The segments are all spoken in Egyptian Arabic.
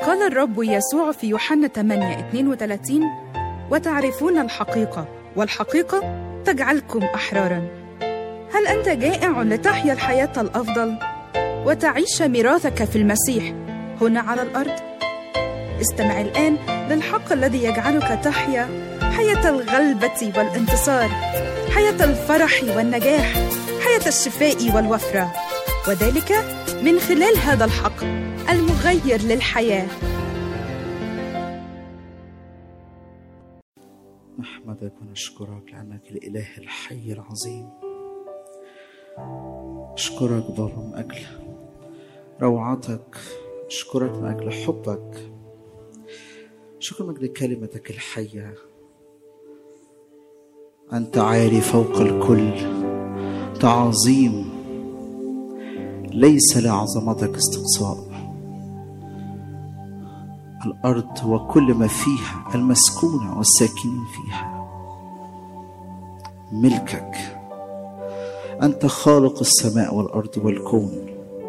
قال الرب يسوع في يوحنا 8 32 وتعرفون الحقيقة والحقيقة تجعلكم أحرارا هل أنت جائع لتحيا الحياة الأفضل وتعيش ميراثك في المسيح هنا على الأرض؟ استمع الآن للحق الذي يجعلك تحيا حياة الغلبة والانتصار حياة الفرح والنجاح حياة الشفاء والوفرة وذلك من خلال هذا الحق المغير للحياه نحمدك ونشكرك لأنك الإله الحي العظيم أشكرك بابا من أجل روعتك أشكرك من أجل حبك شكرا من أجل كلمتك الحية أنت عالي فوق الكل تعظيم ليس لعظمتك استقصاء الأرض وكل ما فيها المسكونة والساكنين فيها ملكك أنت خالق السماء والأرض والكون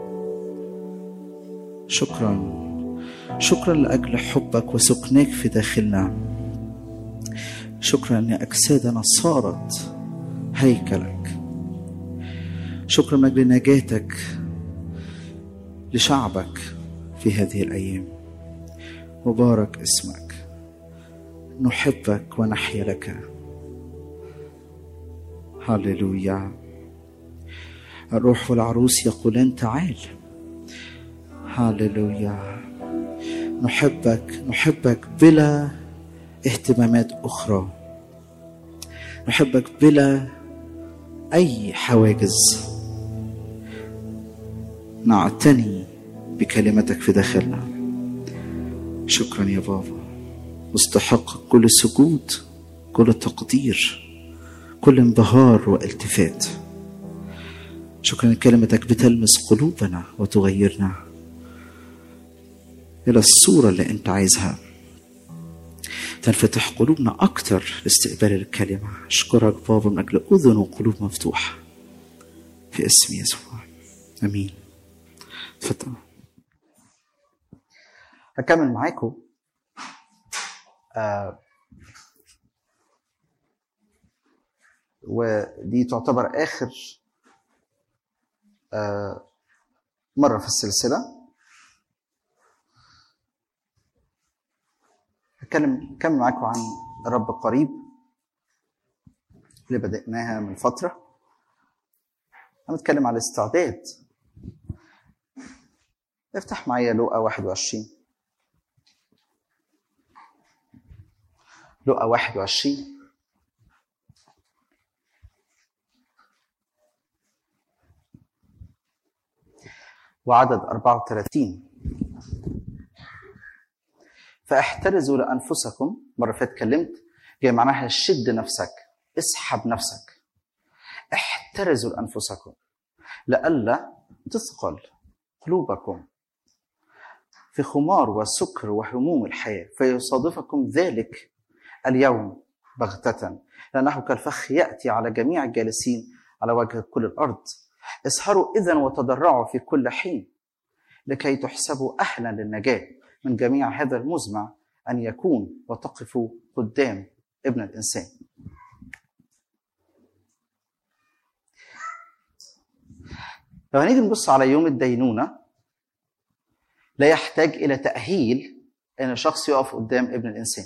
شكرا شكرا لأجل حبك وسكناك في داخلنا شكرا أن أجسادنا صارت هيكلك شكرا من أجل نجاتك لشعبك في هذه الأيام مبارك اسمك نحبك ونحيا لك هللويا الروح والعروس يقولان تعال هللويا نحبك نحبك بلا اهتمامات اخرى نحبك بلا اي حواجز نعتني بكلمتك في داخلنا شكرا يا بابا مستحق كل سجود كل تقدير كل انبهار والتفات شكرا كلمتك بتلمس قلوبنا وتغيرنا الى الصوره اللي انت عايزها تنفتح قلوبنا اكتر لاستقبال الكلمه اشكرك بابا من اجل اذن وقلوب مفتوحه في اسم يسوع امين اتفضل هكمل معاكم آه ودي تعتبر اخر آه مره في السلسله هتكلم كمل معاكم عن الرب قريب اللي بدأناها من فترة هنتكلم على الاستعداد افتح معايا لوقا 21 لقى 21 وعدد 34 فاحترزوا لانفسكم مره فاتت اتكلمت جاي معناها شد نفسك اسحب نفسك احترزوا لانفسكم لئلا تثقل قلوبكم في خمار وسكر وهموم الحياه فيصادفكم ذلك اليوم بغتة لأنه كالفخ يأتي على جميع الجالسين على وجه كل الأرض اسهروا إذا وتضرعوا في كل حين لكي تحسبوا أهلا للنجاة من جميع هذا المزمع أن يكون وتقفوا قدام ابن الإنسان لو هنيجي نبص على يوم الدينونة لا يحتاج إلى تأهيل أن شخص يقف قدام ابن الإنسان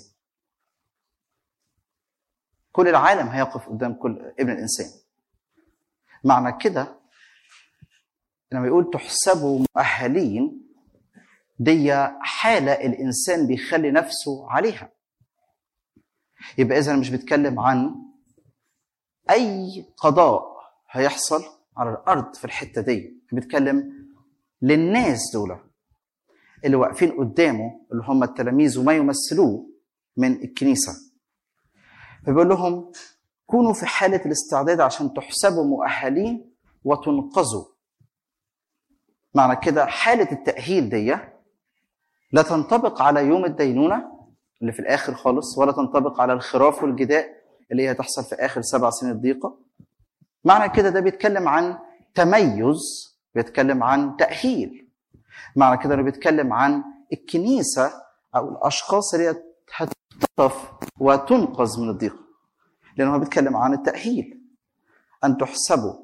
كل العالم هيقف قدام كل ابن الانسان معنى كده لما يقول تحسبوا مؤهلين دي حاله الانسان بيخلي نفسه عليها يبقى اذا مش بيتكلم عن اي قضاء هيحصل على الارض في الحته دي بيتكلم للناس دول اللي واقفين قدامه اللي هم التلاميذ وما يمثلوه من الكنيسه فبيقول لهم كونوا في حالة الاستعداد عشان تحسبوا مؤهلين وتنقذوا معنى كده حالة التأهيل دي لا تنطبق على يوم الدينونة اللي في الآخر خالص ولا تنطبق على الخراف والجداء اللي هي هتحصل في آخر سبع سنين الضيقة معنى كده ده بيتكلم عن تميز بيتكلم عن تأهيل معنى كده انه بيتكلم عن الكنيسه او الاشخاص اللي هتخطف وتنقذ من الضيق لانه هو بيتكلم عن التاهيل ان تحسبوا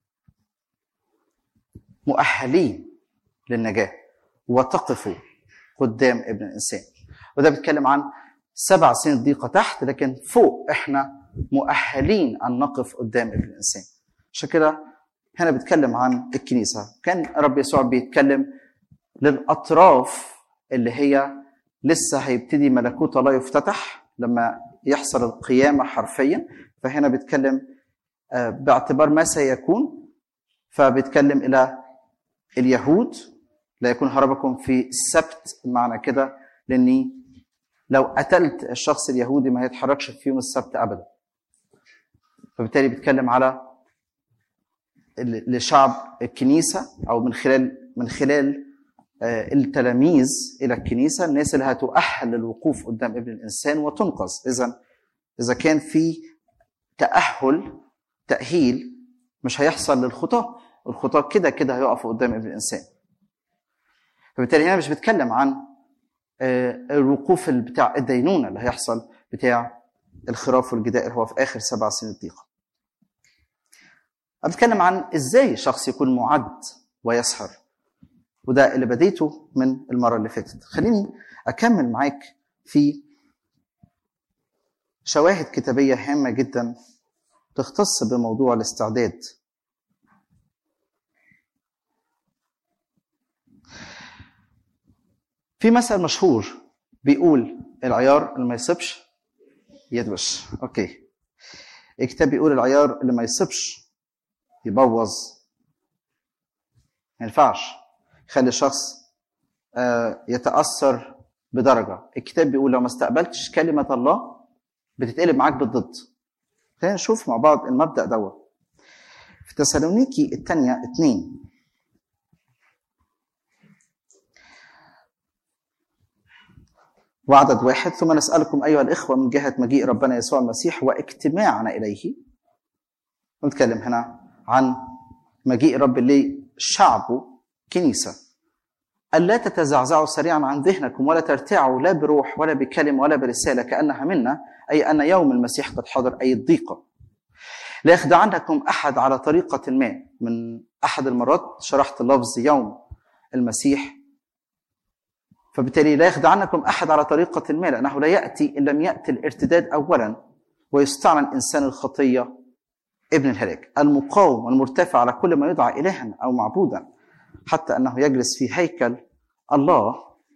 مؤهلين للنجاه وتقفوا قدام ابن الانسان وده بيتكلم عن سبع سنين ضيقه تحت لكن فوق احنا مؤهلين ان نقف قدام ابن الانسان عشان كده هنا بيتكلم عن الكنيسه كان رب يسوع بيتكلم للاطراف اللي هي لسه هيبتدي ملكوت الله يفتتح لما يحصل القيامه حرفيا فهنا بيتكلم باعتبار ما سيكون فبيتكلم الى اليهود لا يكون هربكم في السبت معنى كده لاني لو قتلت الشخص اليهودي ما هيتحركش في يوم السبت ابدا فبالتالي بيتكلم على لشعب الكنيسه او من خلال من خلال التلاميذ الى الكنيسه الناس اللي هتؤهل للوقوف قدام ابن الانسان وتنقذ اذا اذا كان في تاهل تاهيل مش هيحصل للخطاه الخطاه كده كده هيقفوا قدام ابن الانسان فبالتالي هنا مش بيتكلم عن الوقوف بتاع الدينونه اللي هيحصل بتاع الخراف والجداء اللي هو في اخر سبع سنين الضيقه بتكلم عن ازاي شخص يكون معد ويسهر وده اللي بديته من المره اللي فاتت خليني اكمل معاك في شواهد كتابيه هامه جدا تختص بموضوع الاستعداد في مثل مشهور بيقول العيار اللي ما يصيبش يدوش اوكي الكتاب بيقول العيار اللي ما يصيبش يبوظ ما ينفعش يخلي الشخص يتاثر بدرجه الكتاب بيقول لو ما استقبلتش كلمه الله بتتقلب معاك بالضد خلينا نشوف مع بعض المبدا دوت في تسالونيكي الثانيه اتنين وعدد واحد ثم نسألكم أيها الإخوة من جهة مجيء ربنا يسوع المسيح واجتماعنا إليه نتكلم هنا عن مجيء رب لشعبه كنيسة ألا تتزعزعوا سريعا عن ذهنكم ولا ترتعوا لا بروح ولا بكلمة ولا برسالة كأنها منا أي أن يوم المسيح قد حضر أي الضيقة لا يخدعنكم أحد على طريقة ما من أحد المرات شرحت لفظ يوم المسيح فبالتالي لا يخدعنكم احد على طريقه ما لانه لا ياتي ان لم ياتي الارتداد اولا ويستعلن انسان الخطيه ابن الهلاك المقاوم والمرتفع على كل ما يدعى الها او معبودا حتى انه يجلس في هيكل الله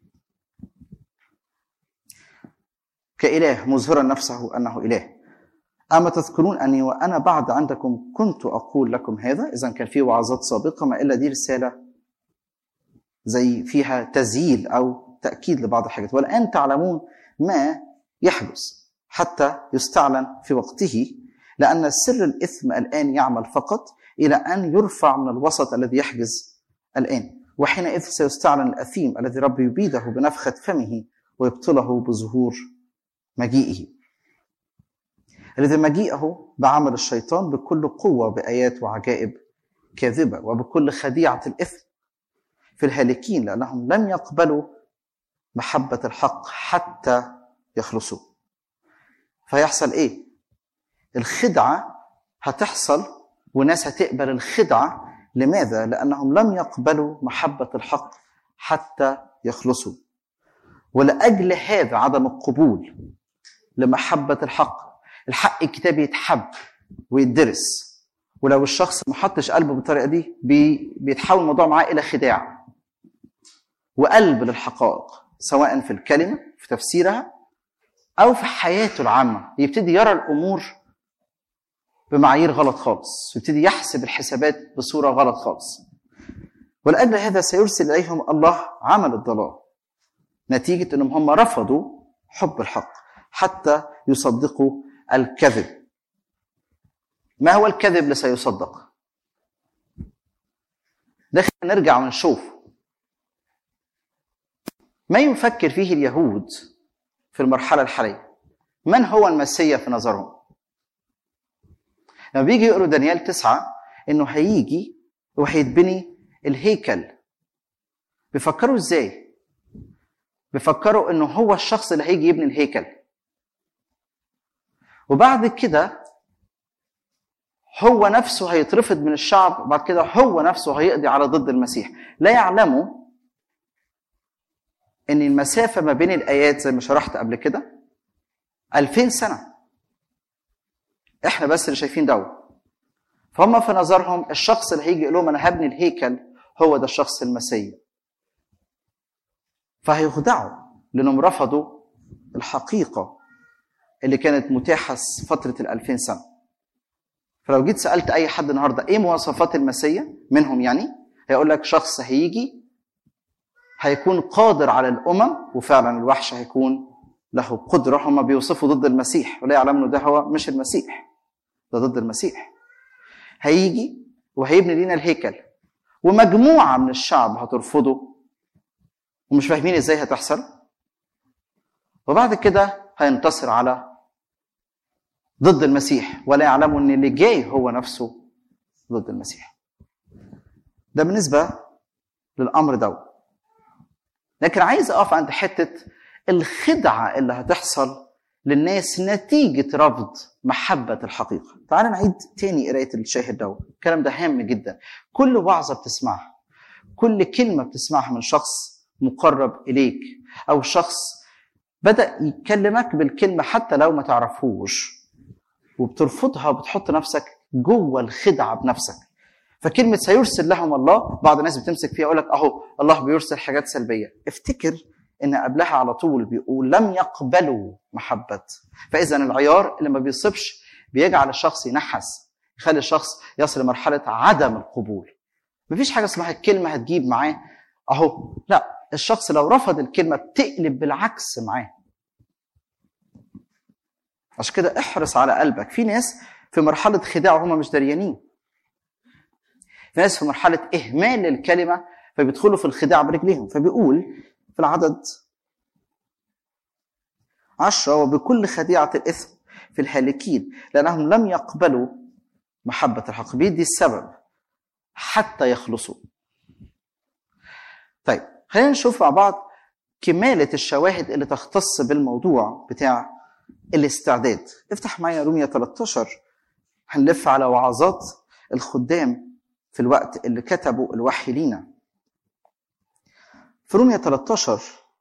كاله مظهرا نفسه انه اله اما تذكرون اني وانا بعد عندكم كنت اقول لكم هذا اذا كان في وعظات سابقه ما الا دي رساله زي فيها تزييل او تاكيد لبعض الحاجات والان تعلمون ما يحدث حتى يستعلن في وقته لان سر الاثم الان يعمل فقط الى ان يرفع من الوسط الذي يحجز الان وحينئذ سيستعلن الاثيم الذي رب يبيده بنفخه فمه ويبطله بظهور مجيئه الذي مجيئه بعمل الشيطان بكل قوه بايات وعجائب كاذبه وبكل خديعه الاثم في الهالكين لانهم لم يقبلوا محبه الحق حتى يخلصوا فيحصل ايه الخدعه هتحصل وناس هتقبل الخدعه لماذا لانهم لم يقبلوا محبه الحق حتى يخلصوا ولاجل هذا عدم القبول لمحبه الحق الحق الكتابي يتحب ويدرس ولو الشخص ما حطش قلبه بالطريقه دي بيتحول الموضوع معاه الى خداع وقلب للحقائق سواء في الكلمه في تفسيرها او في حياته العامه يبتدي يرى الامور بمعايير غلط خالص يبتدي يحسب الحسابات بصوره غلط خالص ولاجل هذا سيرسل اليهم الله عمل الضلال نتيجه انهم هم رفضوا حب الحق حتى يصدقوا الكذب ما هو الكذب اللي سيصدق ده نرجع ونشوف ما يفكر فيه اليهود في المرحلة الحالية من هو المسيا في نظرهم لما بيجي يقروا دانيال تسعة انه هيجي وهيتبني الهيكل بيفكروا ازاي بيفكروا انه هو الشخص اللي هيجي يبني الهيكل وبعد كده هو نفسه هيترفض من الشعب وبعد كده هو نفسه هيقضي على ضد المسيح لا يعلموا ان المسافه ما بين الايات زي ما شرحت قبل كده 2000 سنه احنا بس اللي شايفين دو فهم في نظرهم الشخص اللي هيجي يقول لهم انا هبني الهيكل هو ده الشخص المسيح فهيخدعوا لانهم رفضوا الحقيقه اللي كانت متاحه فتره ال 2000 سنه فلو جيت سالت اي حد النهارده ايه مواصفات المسيح منهم يعني هيقول لك شخص هيجي هيكون قادر على الامم وفعلا الوحش هيكون له قدره هم بيوصفوا ضد المسيح ولا يعلموا انه ده هو مش المسيح ده ضد المسيح هيجي وهيبني لينا الهيكل ومجموعه من الشعب هترفضه ومش فاهمين ازاي هتحصل وبعد كده هينتصر على ضد المسيح ولا يعلموا ان اللي جاي هو نفسه ضد المسيح ده بالنسبه للامر ده لكن عايز اقف عند حته الخدعه اللي هتحصل للناس نتيجه رفض محبه الحقيقه تعال نعيد تاني قرايه الشاهد ده الكلام ده هام جدا كل وعظه بتسمعها كل كلمه بتسمعها من شخص مقرب اليك او شخص بدا يكلمك بالكلمه حتى لو ما تعرفوش وبترفضها وبتحط نفسك جوه الخدعه بنفسك فكلمه سيرسل لهم الله بعض الناس بتمسك فيها يقول لك اهو الله بيرسل حاجات سلبيه افتكر ان قبلها على طول بيقول لم يقبلوا محبه فاذا العيار اللي ما بيصيبش بيجعل الشخص ينحس يخلي الشخص يصل لمرحله عدم القبول مفيش حاجه اسمها الكلمه هتجيب معاه اهو لا الشخص لو رفض الكلمه بتقلب بالعكس معاه عشان كده احرص على قلبك في ناس في مرحله خداع وهم مش دريانين في ناس في مرحله اهمال الكلمه فبيدخلوا في الخداع برجليهم فبيقول في العدد عشرة وبكل خديعة الإثم في الهالكين لأنهم لم يقبلوا محبة الحق بيدي السبب حتى يخلصوا طيب خلينا نشوف مع بعض كمالة الشواهد اللي تختص بالموضوع بتاع الاستعداد افتح معايا رومية 13 هنلف على وعظات الخدام في الوقت اللي كتبوا الوحي لينا في رومية 13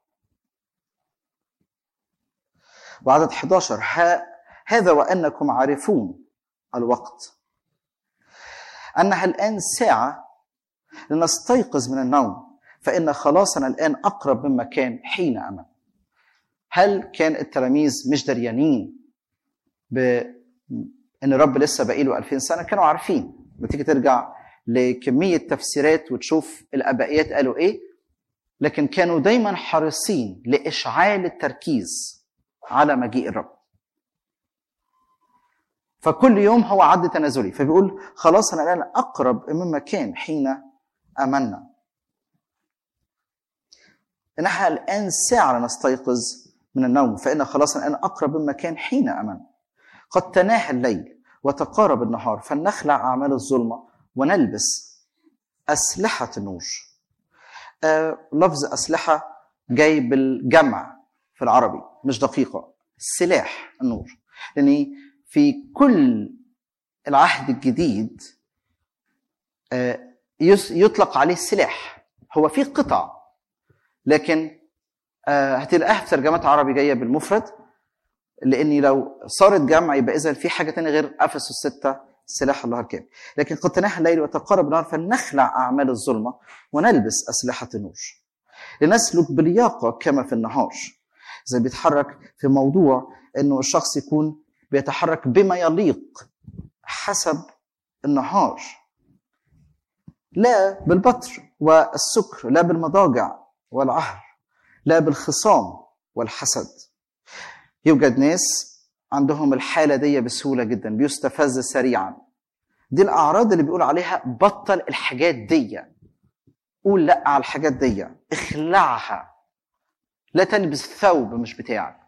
وعدد 11 ها هذا وأنكم عارفون الوقت أنها الآن ساعة لنستيقظ من النوم فإن خلاصنا الآن أقرب مما كان حين أمن هل كان التلاميذ مش دريانين بأن الرب لسه باقي له 2000 سنة كانوا عارفين لما تيجي ترجع لكمية تفسيرات وتشوف الآبائيات قالوا إيه لكن كانوا دايما حريصين لإشعال التركيز على مجيء الرب فكل يوم هو عد تنازلي فبيقول خلاص انا الان اقرب مما كان حين امنا انها الان ساعه نستيقظ من النوم فان خلاص الان اقرب مما كان حين امن قد تناهى الليل وتقارب النهار فلنخلع اعمال الظلمه ونلبس اسلحه النور آه لفظ اسلحه جاي بالجمع في العربي مش دقيقه سلاح النور لان في كل العهد الجديد يطلق عليه السلاح هو في قطع لكن هتلاقيها في ترجمات عربي جايه بالمفرد لاني لو صارت جمع يبقى اذا في حاجه ثانيه غير افسس السته سلاح الله الكامل لكن قد تناهى الليل وتقارب النهار فلنخلع اعمال الظلمه ونلبس اسلحه النور لنسلك بلياقه كما في النهار زي بيتحرك في موضوع انه الشخص يكون بيتحرك بما يليق حسب النهار لا بالبطر والسكر لا بالمضاجع والعهر لا بالخصام والحسد يوجد ناس عندهم الحالة دي بسهولة جدا بيستفز سريعا دي الأعراض اللي بيقول عليها بطل الحاجات دي قول لا على الحاجات دي اخلعها لا تلبس ثوب مش بتاعك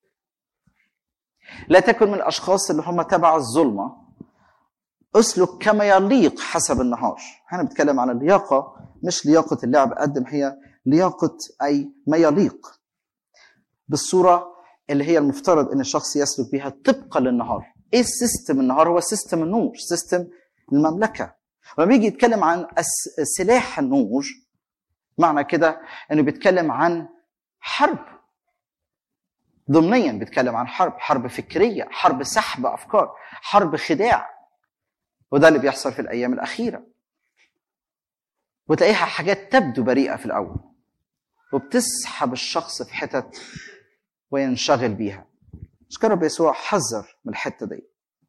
لا تكن من الاشخاص اللي هم تبع الظلمه اسلك كما يليق حسب النهار احنا بنتكلم عن اللياقه مش لياقه اللعب قد ما هي لياقه اي ما يليق بالصوره اللي هي المفترض ان الشخص يسلك بها طبقا للنهار ايه السيستم النهار هو سيستم النور سيستم المملكه ولما بيجي يتكلم عن أس- سلاح النور معنى كده انه بيتكلم عن حرب ضمنيا بيتكلم عن حرب حرب فكريه حرب سحب افكار حرب خداع وده اللي بيحصل في الايام الاخيره وتلاقيها حاجات تبدو بريئه في الاول وبتسحب الشخص في حتت وينشغل بيها مش كده رب يسوع حذر من الحته دي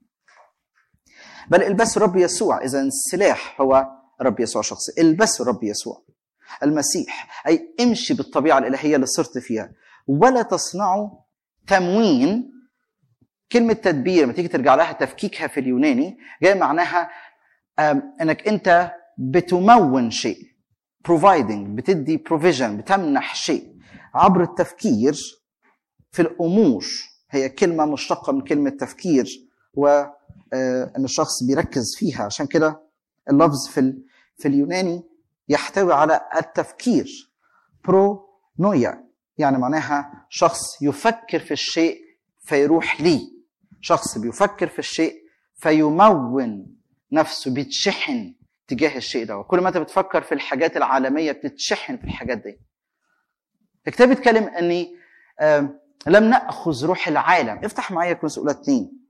بل البسوا رب يسوع اذا السلاح هو رب يسوع شخصي البسوا رب يسوع المسيح اي امشي بالطبيعه الالهيه اللي صرت فيها ولا تصنعوا تموين كلمه تدبير لما تيجي ترجع لها تفكيكها في اليوناني جاي معناها آم، انك انت بتمون شيء providing بتدي provision بتمنح شيء عبر التفكير في الامور هي كلمه مشتقه من كلمه تفكير وان الشخص بيركز فيها عشان كده اللفظ في ال- في اليوناني يحتوي على التفكير برو نويا يعني معناها شخص يفكر في الشيء فيروح ليه شخص بيفكر في الشيء فيمون نفسه بيتشحن تجاه الشيء ده وكل ما انت بتفكر في الحاجات العالميه بتتشحن في الحاجات دي الكتاب بيتكلم اني آم، لم ناخذ روح العالم افتح معايا كورنثوس اولى 2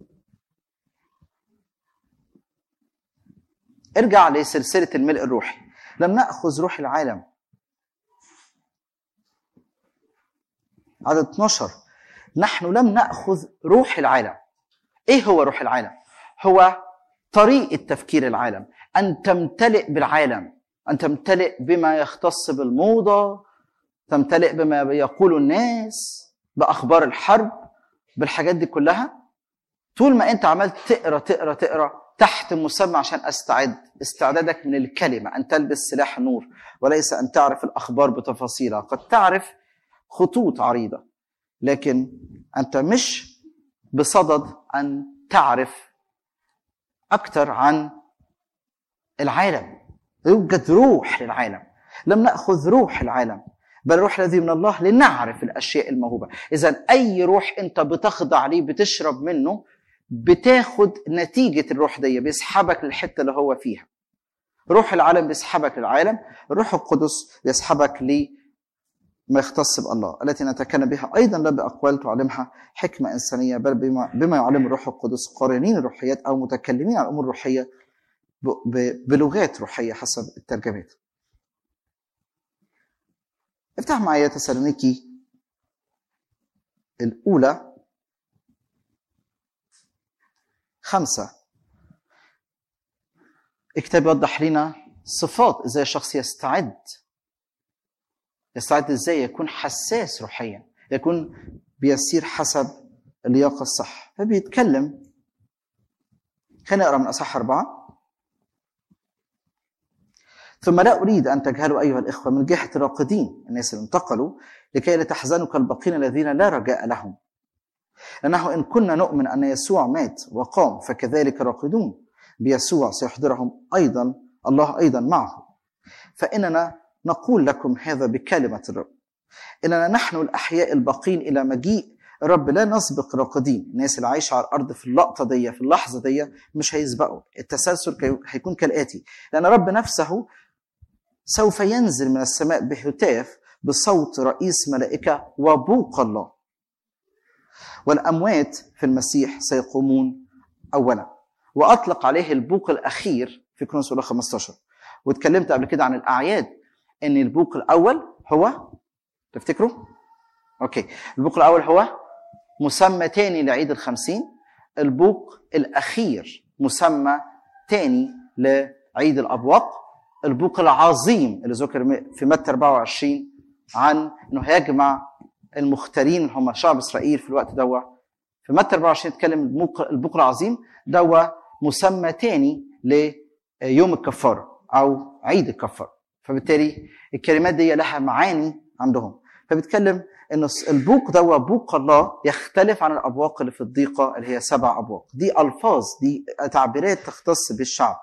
ارجع لسلسله الملء الروحي لم ناخذ روح العالم عدد 12 نحن لم ناخذ روح العالم ايه هو روح العالم هو طريقه تفكير العالم ان تمتلئ بالعالم ان تمتلئ بما يختص بالموضه تمتلئ بما يقول الناس باخبار الحرب بالحاجات دي كلها طول ما انت عمال تقرا تقرا تقرا تحت مسمى عشان استعد استعدادك من الكلمه ان تلبس سلاح النور وليس ان تعرف الاخبار بتفاصيلها قد تعرف خطوط عريضه لكن انت مش بصدد ان تعرف اكثر عن العالم يوجد روح للعالم لم ناخذ روح العالم بل الروح الذي من الله لنعرف الاشياء الموهوبه اذا اي روح انت بتخضع ليه بتشرب منه بتاخد نتيجه الروح دي بيسحبك للحته اللي هو فيها روح العالم بيسحبك للعالم الروح القدس بيسحبك لما يختص بالله التي نتكلم بها ايضا لا باقوال تعلمها حكمه انسانيه بل بما, بما يعلم الروح القدس قارنين الروحيات او متكلمين عن الامور الروحيه ب- ب- بلغات روحيه حسب الترجمات افتح معايا تسالونيكي الأولى خمسة الكتاب يوضح لنا صفات ازاي الشخص يستعد يستعد ازاي يكون حساس روحيا يكون بيسير حسب اللياقة الصح فبيتكلم خلينا نقرا من اصح اربعه ثم لا اريد ان تجهلوا ايها الاخوه من جهه الراقدين الناس اللي انتقلوا لكي لا تحزنوا كالباقين الذين لا رجاء لهم لانه ان كنا نؤمن ان يسوع مات وقام فكذلك الراقدون بيسوع سيحضرهم ايضا الله ايضا معه فاننا نقول لكم هذا بكلمه الرب اننا نحن الاحياء الباقين الى مجيء الرب لا نسبق راقدين الناس اللي عايشه على الارض في اللقطه دي في اللحظه دي مش هيسبقوا التسلسل كي- هيكون كالاتي لان الرب نفسه سوف ينزل من السماء بهتاف بصوت رئيس ملائكه وبوق الله والاموات في المسيح سيقومون اولا واطلق عليه البوق الاخير في كرونس الاولى 15 واتكلمت قبل كده عن الاعياد ان البوق الاول هو تفتكروا؟ اوكي البوق الاول هو مسمى تاني لعيد الخمسين البوق الاخير مسمى تاني لعيد الابواق البوق العظيم اللي ذكر في متى 24 عن انه هيجمع المختارين اللي هم شعب اسرائيل في الوقت دوا في متى 24 اتكلم البوق البوق العظيم دوا مسمى تاني ليوم الكفاره او عيد الكفاره فبالتالي الكلمات دي لها معاني عندهم فبيتكلم ان البوق دوا بوق الله يختلف عن الابواق اللي في الضيقه اللي هي سبع ابواق دي الفاظ دي تعبيرات تختص بالشعب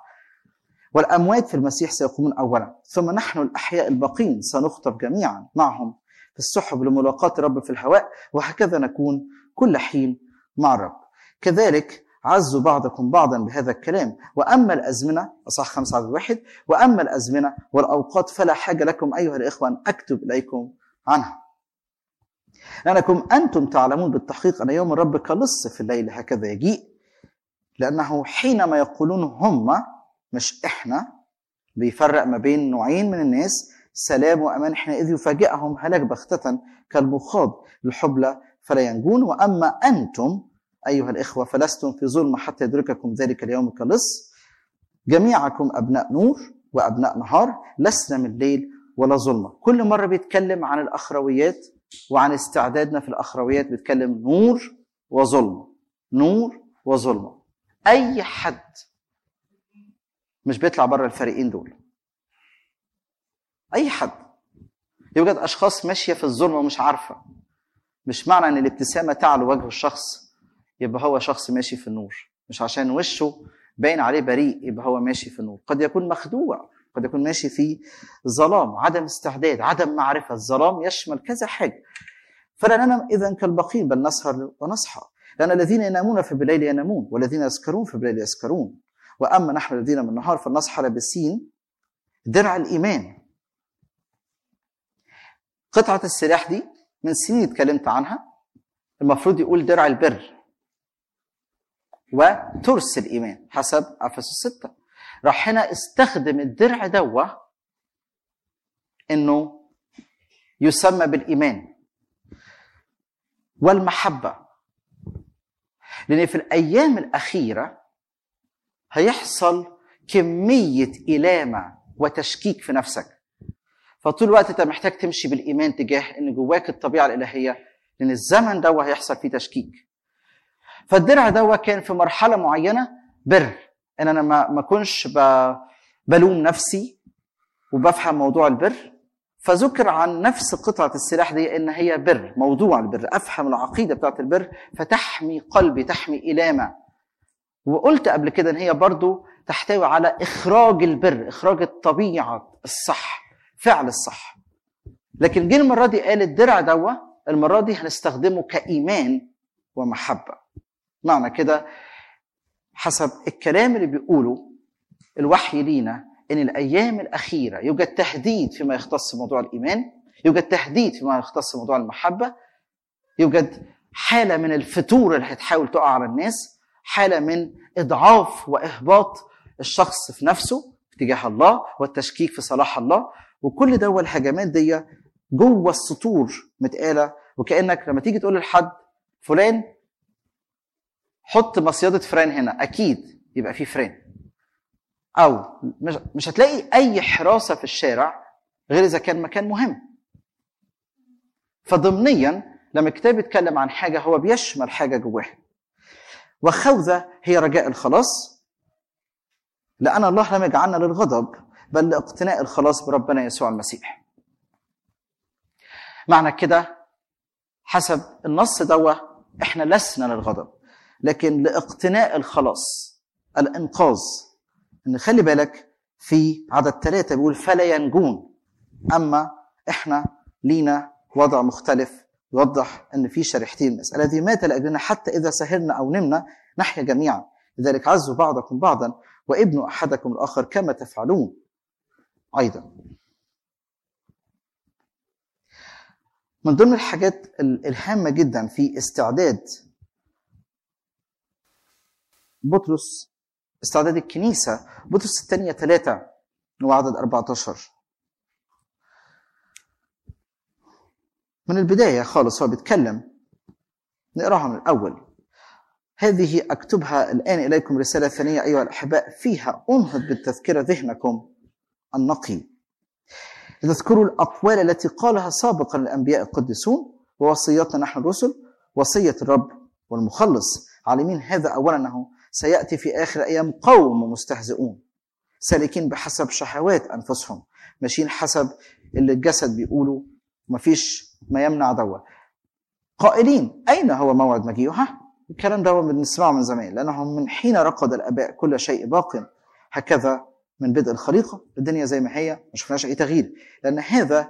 والاموات في المسيح سيقومون اولا ثم نحن الاحياء الباقين سنخطب جميعا معهم في السحب لملاقاة الرب في الهواء وهكذا نكون كل حين مع الرب كذلك عزوا بعضكم بعضا بهذا الكلام وأما الأزمنة أصح خمسة عدد واحد وأما الأزمنة والأوقات فلا حاجة لكم أيها الإخوة أن أكتب إليكم عنها لأنكم أنتم تعلمون بالتحقيق أن يوم الرب كلص في الليل هكذا يجيء لأنه حينما يقولون هم مش إحنا بيفرق ما بين نوعين من الناس سلام وأمان حينئذ يفاجئهم هلاك بغتة كالمخاض الحبلى فلا ينجون وأما أنتم أيها الإخوة فلستم في ظلم حتى يدرككم ذلك اليوم كلص جميعكم أبناء نور وأبناء نهار لسنا من الليل ولا ظلمة كل مرة بيتكلم عن الأخرويات وعن استعدادنا في الأخرويات بيتكلم نور وظلمة نور وظلمة أي حد مش بيطلع بره الفريقين دول أي حد يوجد أشخاص ماشية في الظلمة ومش عارفة مش معنى أن الابتسامة تعلو وجه الشخص يبقى هو شخص ماشي في النور مش عشان وشه باين عليه بريء يبقى هو ماشي في النور قد يكون مخدوع قد يكون ماشي في ظلام عدم استعداد عدم معرفة الظلام يشمل كذا حاجة فلا ننام إذا كالبقين بل نسهر ونصحى لأن الذين ينامون في بالليل ينامون والذين يسكرون في بالليل يسكرون وأما نحن الذين من النهار فلنصحى لابسين درع الإيمان قطعة السلاح دي من سنين اتكلمت عنها المفروض يقول درع البر وترس الإيمان حسب أفسس 6 راح هنا استخدم الدرع دوا انه يسمى بالايمان والمحبه لان في الايام الاخيره هيحصل كميه الامه وتشكيك في نفسك فطول الوقت انت محتاج تمشي بالايمان تجاه ان جواك الطبيعه الالهيه لان الزمن ده هيحصل فيه تشكيك فالدرع ده كان في مرحله معينه بر ان انا ما ما اكونش بلوم نفسي وبفهم موضوع البر فذكر عن نفس قطعة السلاح دي إن هي بر موضوع البر أفهم العقيدة بتاعت البر فتحمي قلبي تحمي إلامة وقلت قبل كده إن هي برضو تحتوي على إخراج البر إخراج الطبيعة الصح فعل الصح لكن جه المرة دي قال الدرع دوا المرة دي هنستخدمه كإيمان ومحبة معنى كده حسب الكلام اللي بيقوله الوحي لينا ان الايام الاخيره يوجد تهديد فيما يختص موضوع الايمان يوجد تهديد فيما يختص موضوع المحبه يوجد حاله من الفتور اللي هتحاول تقع على الناس حاله من اضعاف واحباط الشخص في نفسه تجاه الله والتشكيك في صلاح الله وكل ده والهجمات دي جوه السطور متقاله وكانك لما تيجي تقول لحد فلان حط مصيده فران هنا اكيد يبقى في فران او مش, مش هتلاقي اي حراسه في الشارع غير اذا كان مكان مهم فضمنيا لما الكتاب يتكلم عن حاجه هو بيشمل حاجه جواها وخوذه هي رجاء الخلاص لان الله لم يجعلنا للغضب بل لاقتناء الخلاص بربنا يسوع المسيح معنى كده حسب النص دوا احنا لسنا للغضب لكن لاقتناء الخلاص الانقاذ ان خلي بالك في عدد ثلاثة بيقول فلا ينجون اما احنا لينا وضع مختلف يوضح ان في شريحتين المسألة الذي مات لاجلنا حتى اذا سهرنا او نمنا نحيا جميعا لذلك عزوا بعضكم بعضا وابنوا احدكم الاخر كما تفعلون ايضا من ضمن الحاجات الهامة جدا في استعداد بطرس استعداد الكنيسة بطرس الثانية ثلاثة وعدد 14 من البداية خالص هو بيتكلم نقراها من الأول هذه أكتبها الآن إليكم رسالة ثانية أيها الأحباء فيها أنهض بالتذكرة ذهنكم النقي لتذكروا الأقوال التي قالها سابقا الأنبياء القديسون ووصياتنا نحن الرسل وصية الرب والمخلص عالمين هذا أولا أنه سيأتي في آخر أيام قوم مستهزئون سالكين بحسب شهوات أنفسهم ماشيين حسب اللي الجسد بيقولوا مفيش ما يمنع دوا قائلين أين هو موعد مجيئه؟ ها الكلام ده بنسمعه من زمان لأنهم من حين رقد الآباء كل شيء باق هكذا من بدء الخليقة الدنيا زي ما هي ما شفناش أي تغيير لأن هذا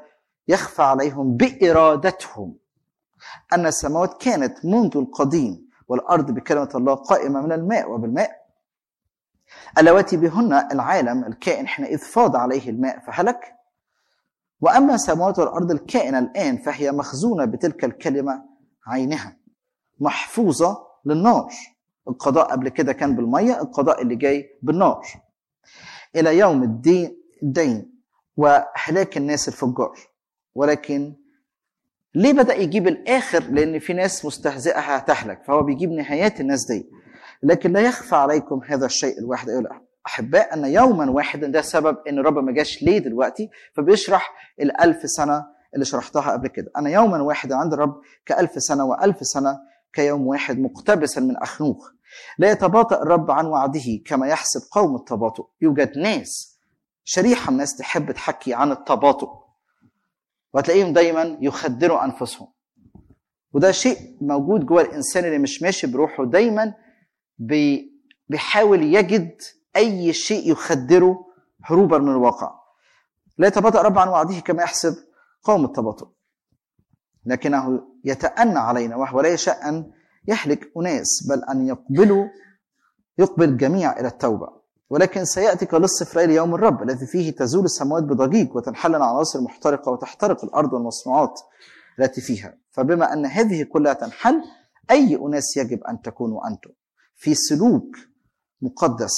يخفى عليهم بإرادتهم أن السماوات كانت منذ القديم والأرض بكلمة الله قائمة من الماء وبالماء اللواتي بهن العالم الكائن حينئذ فاض عليه الماء فهلك وأما السماوات والأرض الكائنة الآن فهي مخزونة بتلك الكلمة عينها محفوظة للنار القضاء قبل كده كان بالمية القضاء اللي جاي بالنار إلى يوم الدين, الدين وهلاك الناس الفجار ولكن ليه بدأ يجيب الآخر لأن في ناس مستهزئة هتهلك فهو بيجيب نهايات الناس دي لكن لا يخفى عليكم هذا الشيء الواحد أيها الأحباء أن يوما واحدا ده سبب أن الرب ما جاش ليه دلوقتي فبيشرح الألف سنة اللي شرحتها قبل كده أنا يوما واحدا عند الرب كألف سنة وألف سنة كيوم واحد مقتبسا من أخنوخ لا يتباطأ الرب عن وعده كما يحسب قوم التباطؤ يوجد ناس شريحة من الناس تحب تحكي عن التباطؤ وهتلاقيهم دايما يخدروا أنفسهم وده شيء موجود جوه الإنسان اللي مش ماشي بروحه دايما بي بيحاول يجد أي شيء يخدره هروبا من الواقع لا يتباطأ الرب عن وعده كما يحسب قوم التباطؤ لكنه يتأنى علينا وهو لا يشاء أن يهلك أناس بل أن يقبلوا يقبل الجميع إلى التوبة ولكن سيأتي كلص إسرائيل يوم الرب الذي فيه تزول السماوات بضجيج وتنحل العناصر محترقة وتحترق الأرض والمصنوعات التي فيها فبما أن هذه كلها تنحل أي أناس يجب أن تكونوا أنتم في سلوك مقدس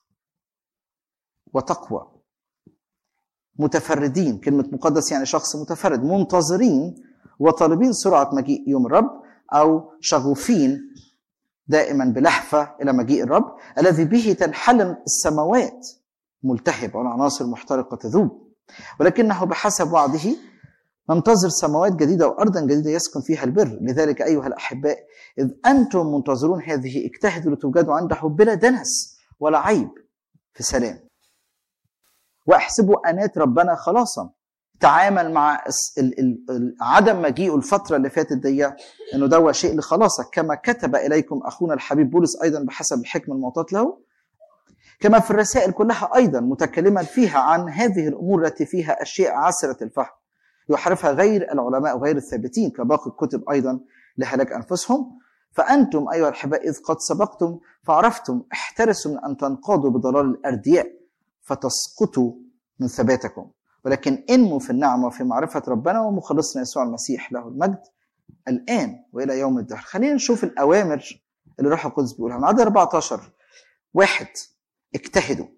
وتقوى متفردين كلمة مقدس يعني شخص متفرد منتظرين وطالبين سرعة مجيء يوم الرب أو شغوفين دائما بلهفة إلى مجيء الرب الذي به تنحل السماوات ملتهبة والعناصر محترقة تذوب ولكنه بحسب وعده ننتظر سماوات جديدة وأرضا جديدة يسكن فيها البر لذلك أيها الأحباء إذ أنتم منتظرون هذه اجتهدوا لتوجدوا عنده بلا دنس ولا عيب في سلام واحسبوا أنات ربنا خلاصا تعامل مع عدم مجيئه الفترة اللي فاتت دي انه ده شيء لخلاصك كما كتب اليكم اخونا الحبيب بولس ايضا بحسب الحكمة المعطاة له كما في الرسائل كلها ايضا متكلما فيها عن هذه الامور التي فيها اشياء عسرة الفهم يحرفها غير العلماء وغير الثابتين كباقي الكتب ايضا لهلاك انفسهم فانتم ايها الاحباء اذ قد سبقتم فعرفتم احترسوا من ان تنقادوا بضلال الاردياء فتسقطوا من ثباتكم ولكن انموا في النعمة وفي معرفة ربنا ومخلصنا يسوع المسيح له المجد الآن وإلى يوم الدهر خلينا نشوف الأوامر اللي الروح القدس بيقولها من عدد 14 واحد اجتهدوا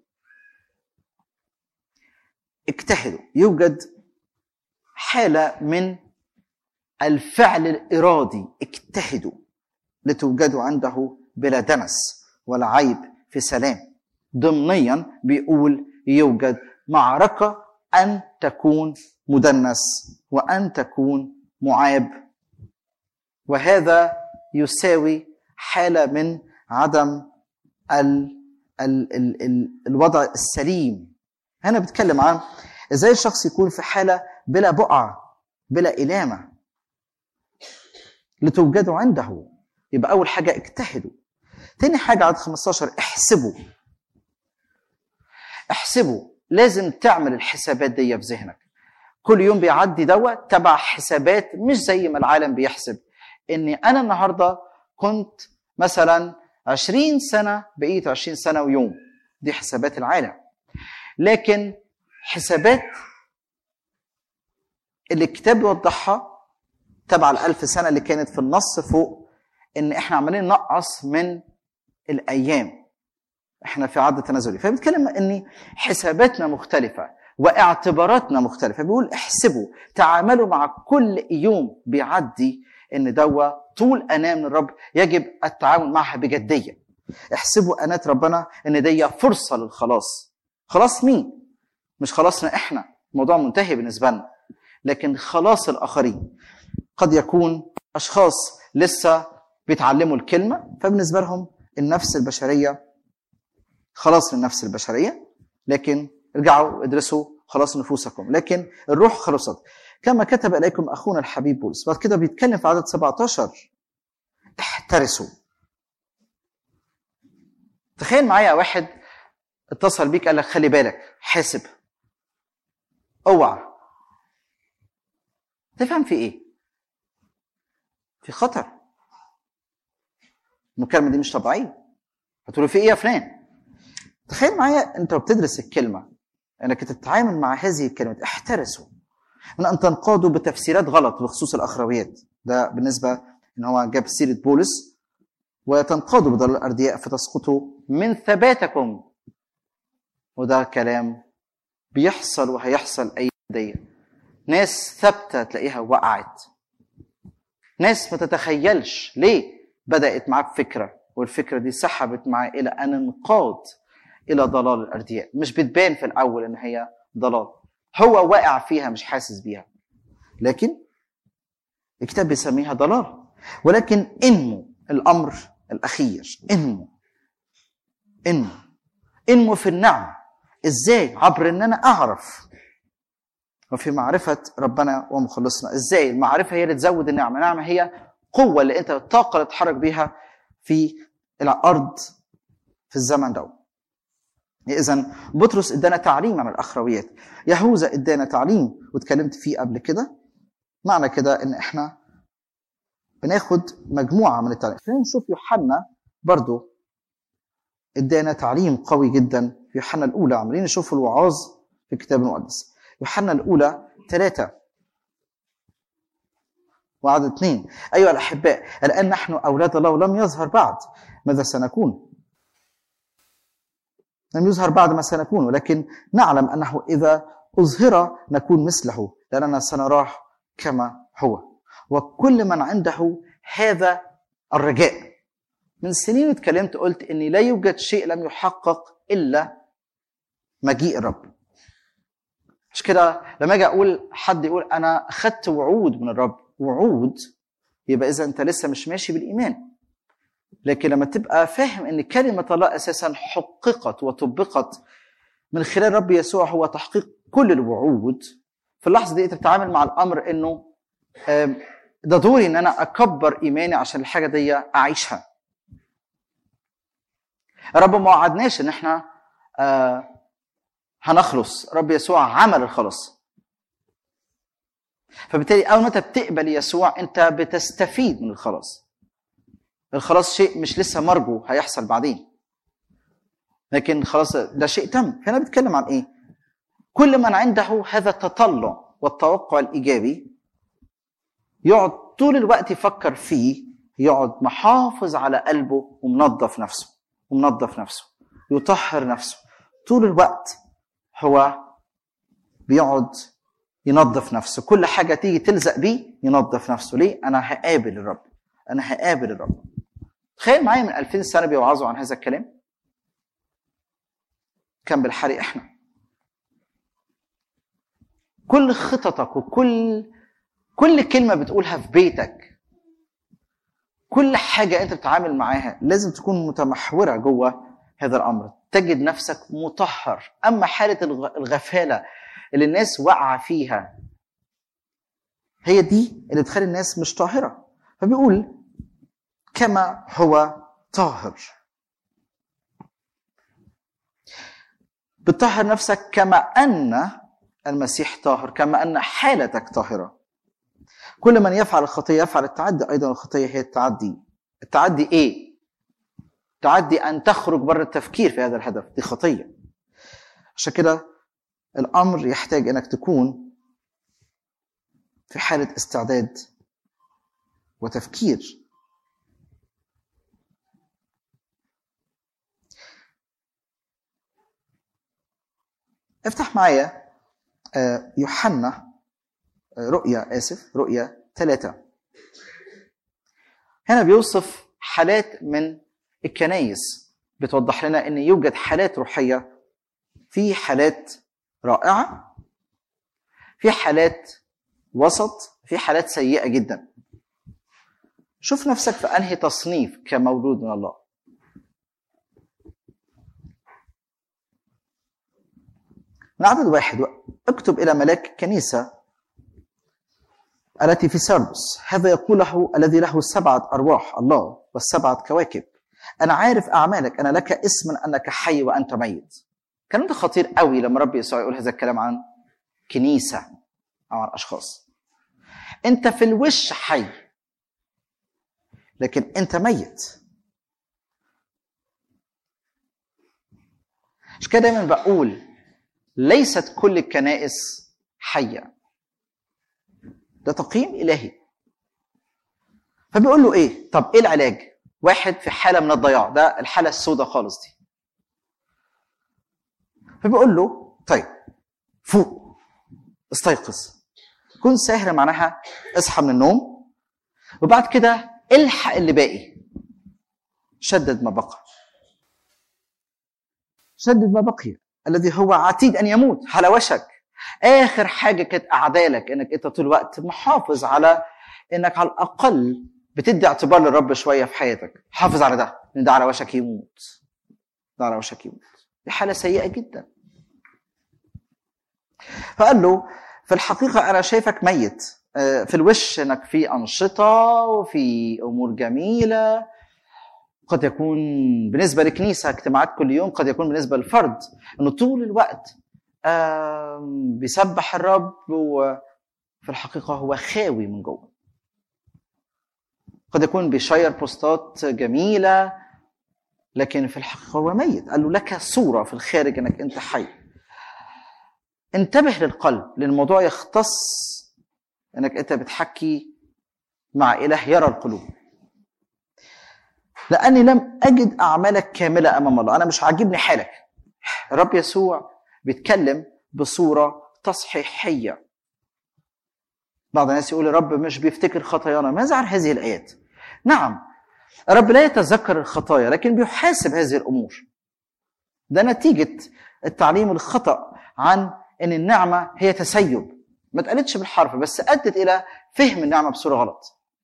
اجتهدوا يوجد حالة من الفعل الإرادي اجتهدوا لتوجدوا عنده بلا دنس ولا عيب في سلام ضمنيا بيقول يوجد معركة أن تكون مدنس وأن تكون معاب وهذا يساوي حالة من عدم ال ال ال ال الوضع السليم هنا بتكلم عن ازاي الشخص يكون في حالة بلا بقعة بلا إلامة لتوجدوا عنده يبقى أول حاجة اجتهدوا تاني حاجة عدد 15 احسبوا احسبوا لازم تعمل الحسابات دي في ذهنك كل يوم بيعدي دوت تبع حسابات مش زي ما العالم بيحسب اني انا النهارده كنت مثلا 20 سنه بقيت 20 سنه ويوم دي حسابات العالم لكن حسابات اللي الكتاب يوضحها تبع الألف سنة اللي كانت في النص فوق إن إحنا عمالين نقص من الأيام احنا في عد تنازلي فبيتكلم ان حساباتنا مختلفه واعتباراتنا مختلفه بيقول احسبوا تعاملوا مع كل يوم بيعدي ان دوا طول اناه من الرب يجب التعامل معها بجديه احسبوا انات ربنا ان دي فرصه للخلاص خلاص مين مش خلاصنا احنا الموضوع منتهي بالنسبه لنا لكن خلاص الاخرين قد يكون اشخاص لسه بيتعلموا الكلمه فبالنسبه لهم النفس البشريه خلاص للنفس البشرية لكن ارجعوا ادرسوا خلاص نفوسكم لكن الروح خلصت كما كتب إليكم أخونا الحبيب بولس بعد كده بيتكلم في عدد 17 احترسوا تخيل معايا واحد اتصل بيك قال لك خلي بالك حاسب اوعى تفهم في ايه في خطر المكالمه دي مش طبيعيه هتقول له في ايه يا فلان تخيل معايا انت بتدرس الكلمه انك تتعامل مع هذه الكلمات احترسوا من ان تنقادوا بتفسيرات غلط بخصوص الاخرويات ده بالنسبه ان هو جاب سيره بولس وتنقادوا بضلال الاردياء فتسقطوا من ثباتكم وده كلام بيحصل وهيحصل اي دي ناس ثابته تلاقيها وقعت ناس ما تتخيلش ليه بدات معاه بفكره والفكره دي سحبت معاه الى ان انقاد الى ضلال الاردياء مش بتبان في الاول ان هي ضلال هو واقع فيها مش حاسس بيها لكن الكتاب بيسميها ضلال ولكن انمو الامر الاخير انمو انمو انمو في النعمه ازاي عبر ان انا اعرف وفي معرفة ربنا ومخلصنا ازاي المعرفة هي اللي تزود النعمة النعمة هي قوة اللي انت الطاقة اللي تتحرك بيها في الارض في الزمن ده اذا بطرس ادانا تعليم عن الاخرويات يهوذا ادانا تعليم واتكلمت فيه قبل كده معنى كده ان احنا بناخد مجموعه من التعليم خلينا نشوف يوحنا برضو ادانا تعليم قوي جدا في يوحنا الاولى عمالين نشوف الوعاظ في الكتاب المقدس يوحنا الاولى ثلاثه وعدد اثنين ايها الاحباء الان نحن اولاد الله ولم يظهر بعد ماذا سنكون لم يظهر بعد ما سنكون ولكن نعلم انه اذا اظهر نكون مثله لاننا سنراه كما هو وكل من عنده هذا الرجاء من سنين اتكلمت قلت ان لا يوجد شيء لم يحقق الا مجيء الرب مش كده لما اجي اقول حد يقول انا اخذت وعود من الرب وعود يبقى اذا انت لسه مش ماشي بالايمان لكن لما تبقى فاهم ان كلمه الله اساسا حققت وطبقت من خلال رب يسوع هو تحقيق كل الوعود في اللحظه دي انت بتتعامل مع الامر انه ده دوري ان انا اكبر ايماني عشان الحاجه دي اعيشها رب ما وعدناش ان احنا آه هنخلص رب يسوع عمل الخلاص فبالتالي اول ما انت بتقبل يسوع انت بتستفيد من الخلاص الخلاص شيء مش لسه مرجو هيحصل بعدين لكن خلاص ده شيء تم هنا بيتكلم عن ايه كل من عنده هذا التطلع والتوقع الايجابي يقعد طول الوقت يفكر فيه يقعد محافظ على قلبه ومنظف نفسه ومنظف نفسه يطهر نفسه طول الوقت هو بيقعد ينظف نفسه كل حاجه تيجي تلزق بيه ينظف نفسه ليه انا هقابل الرب انا هقابل الرب تخيل معايا من 2000 سنه بيوعظوا عن هذا الكلام كان بالحري احنا كل خططك وكل كل كلمه بتقولها في بيتك كل حاجه انت بتتعامل معاها لازم تكون متمحوره جوه هذا الامر تجد نفسك مطهر اما حاله الغفاله اللي الناس واقعه فيها هي دي اللي تخلي الناس مش طاهره فبيقول كما هو طاهر بتطهر نفسك كما ان المسيح طاهر كما ان حالتك طاهره كل من يفعل الخطيه يفعل التعدي ايضا الخطيه هي التعدي التعدي ايه تعدي ان تخرج بره التفكير في هذا الهدف دي خطيه عشان كده الامر يحتاج انك تكون في حاله استعداد وتفكير افتح معايا يوحنا رؤيا اسف رؤيا ثلاثة هنا بيوصف حالات من الكنايس بتوضح لنا ان يوجد حالات روحيه في حالات رائعه في حالات وسط في حالات سيئه جدا شوف نفسك في انهي تصنيف كمولود من الله من عدد واحد اكتب الى ملاك كنيسه التي في سردس هذا يقوله الذي له سبعه ارواح الله والسبعه كواكب انا عارف اعمالك انا لك اسم انك حي وانت ميت كان ده خطير قوي لما رب يسوع يقول هذا الكلام عن كنيسه او عن اشخاص انت في الوش حي لكن انت ميت مش كده دايما بقول ليست كل الكنائس حيه ده تقييم الهي فبيقول له ايه طب ايه العلاج واحد في حاله من الضياع ده الحاله السوداء خالص دي فبيقول له طيب فوق استيقظ كن ساهر معناها اصحى من النوم وبعد كده الحق اللي باقي شدد ما بقى شدد ما بقي الذي هو عتيد ان يموت على وشك اخر حاجه كانت اعدالك انك انت طول الوقت محافظ على انك على الاقل بتدي اعتبار للرب شويه في حياتك حافظ على ده لان ده على وشك يموت ده على وشك يموت دي حاله سيئه جدا فقال له في الحقيقه انا شايفك ميت في الوش انك في انشطه وفي امور جميله قد يكون بالنسبه لكنيسه اجتماعات كل يوم قد يكون بالنسبه للفرد انه طول الوقت بيسبح الرب وفي الحقيقه هو خاوي من جوه قد يكون بيشير بوستات جميله لكن في الحقيقه هو ميت قال له لك صوره في الخارج انك انت حي انتبه للقلب لان الموضوع يختص انك انت بتحكي مع اله يرى القلوب لاني لم اجد اعمالك كامله امام الله انا مش عاجبني حالك الرب يسوع بيتكلم بصوره تصحيحيه بعض الناس يقول الرب مش بيفتكر خطايانا ماذا عن هذه الايات نعم الرب لا يتذكر الخطايا لكن بيحاسب هذه الامور ده نتيجه التعليم الخطا عن ان النعمه هي تسيب ما اتقالتش بالحرف بس ادت الى فهم النعمه بصوره غلط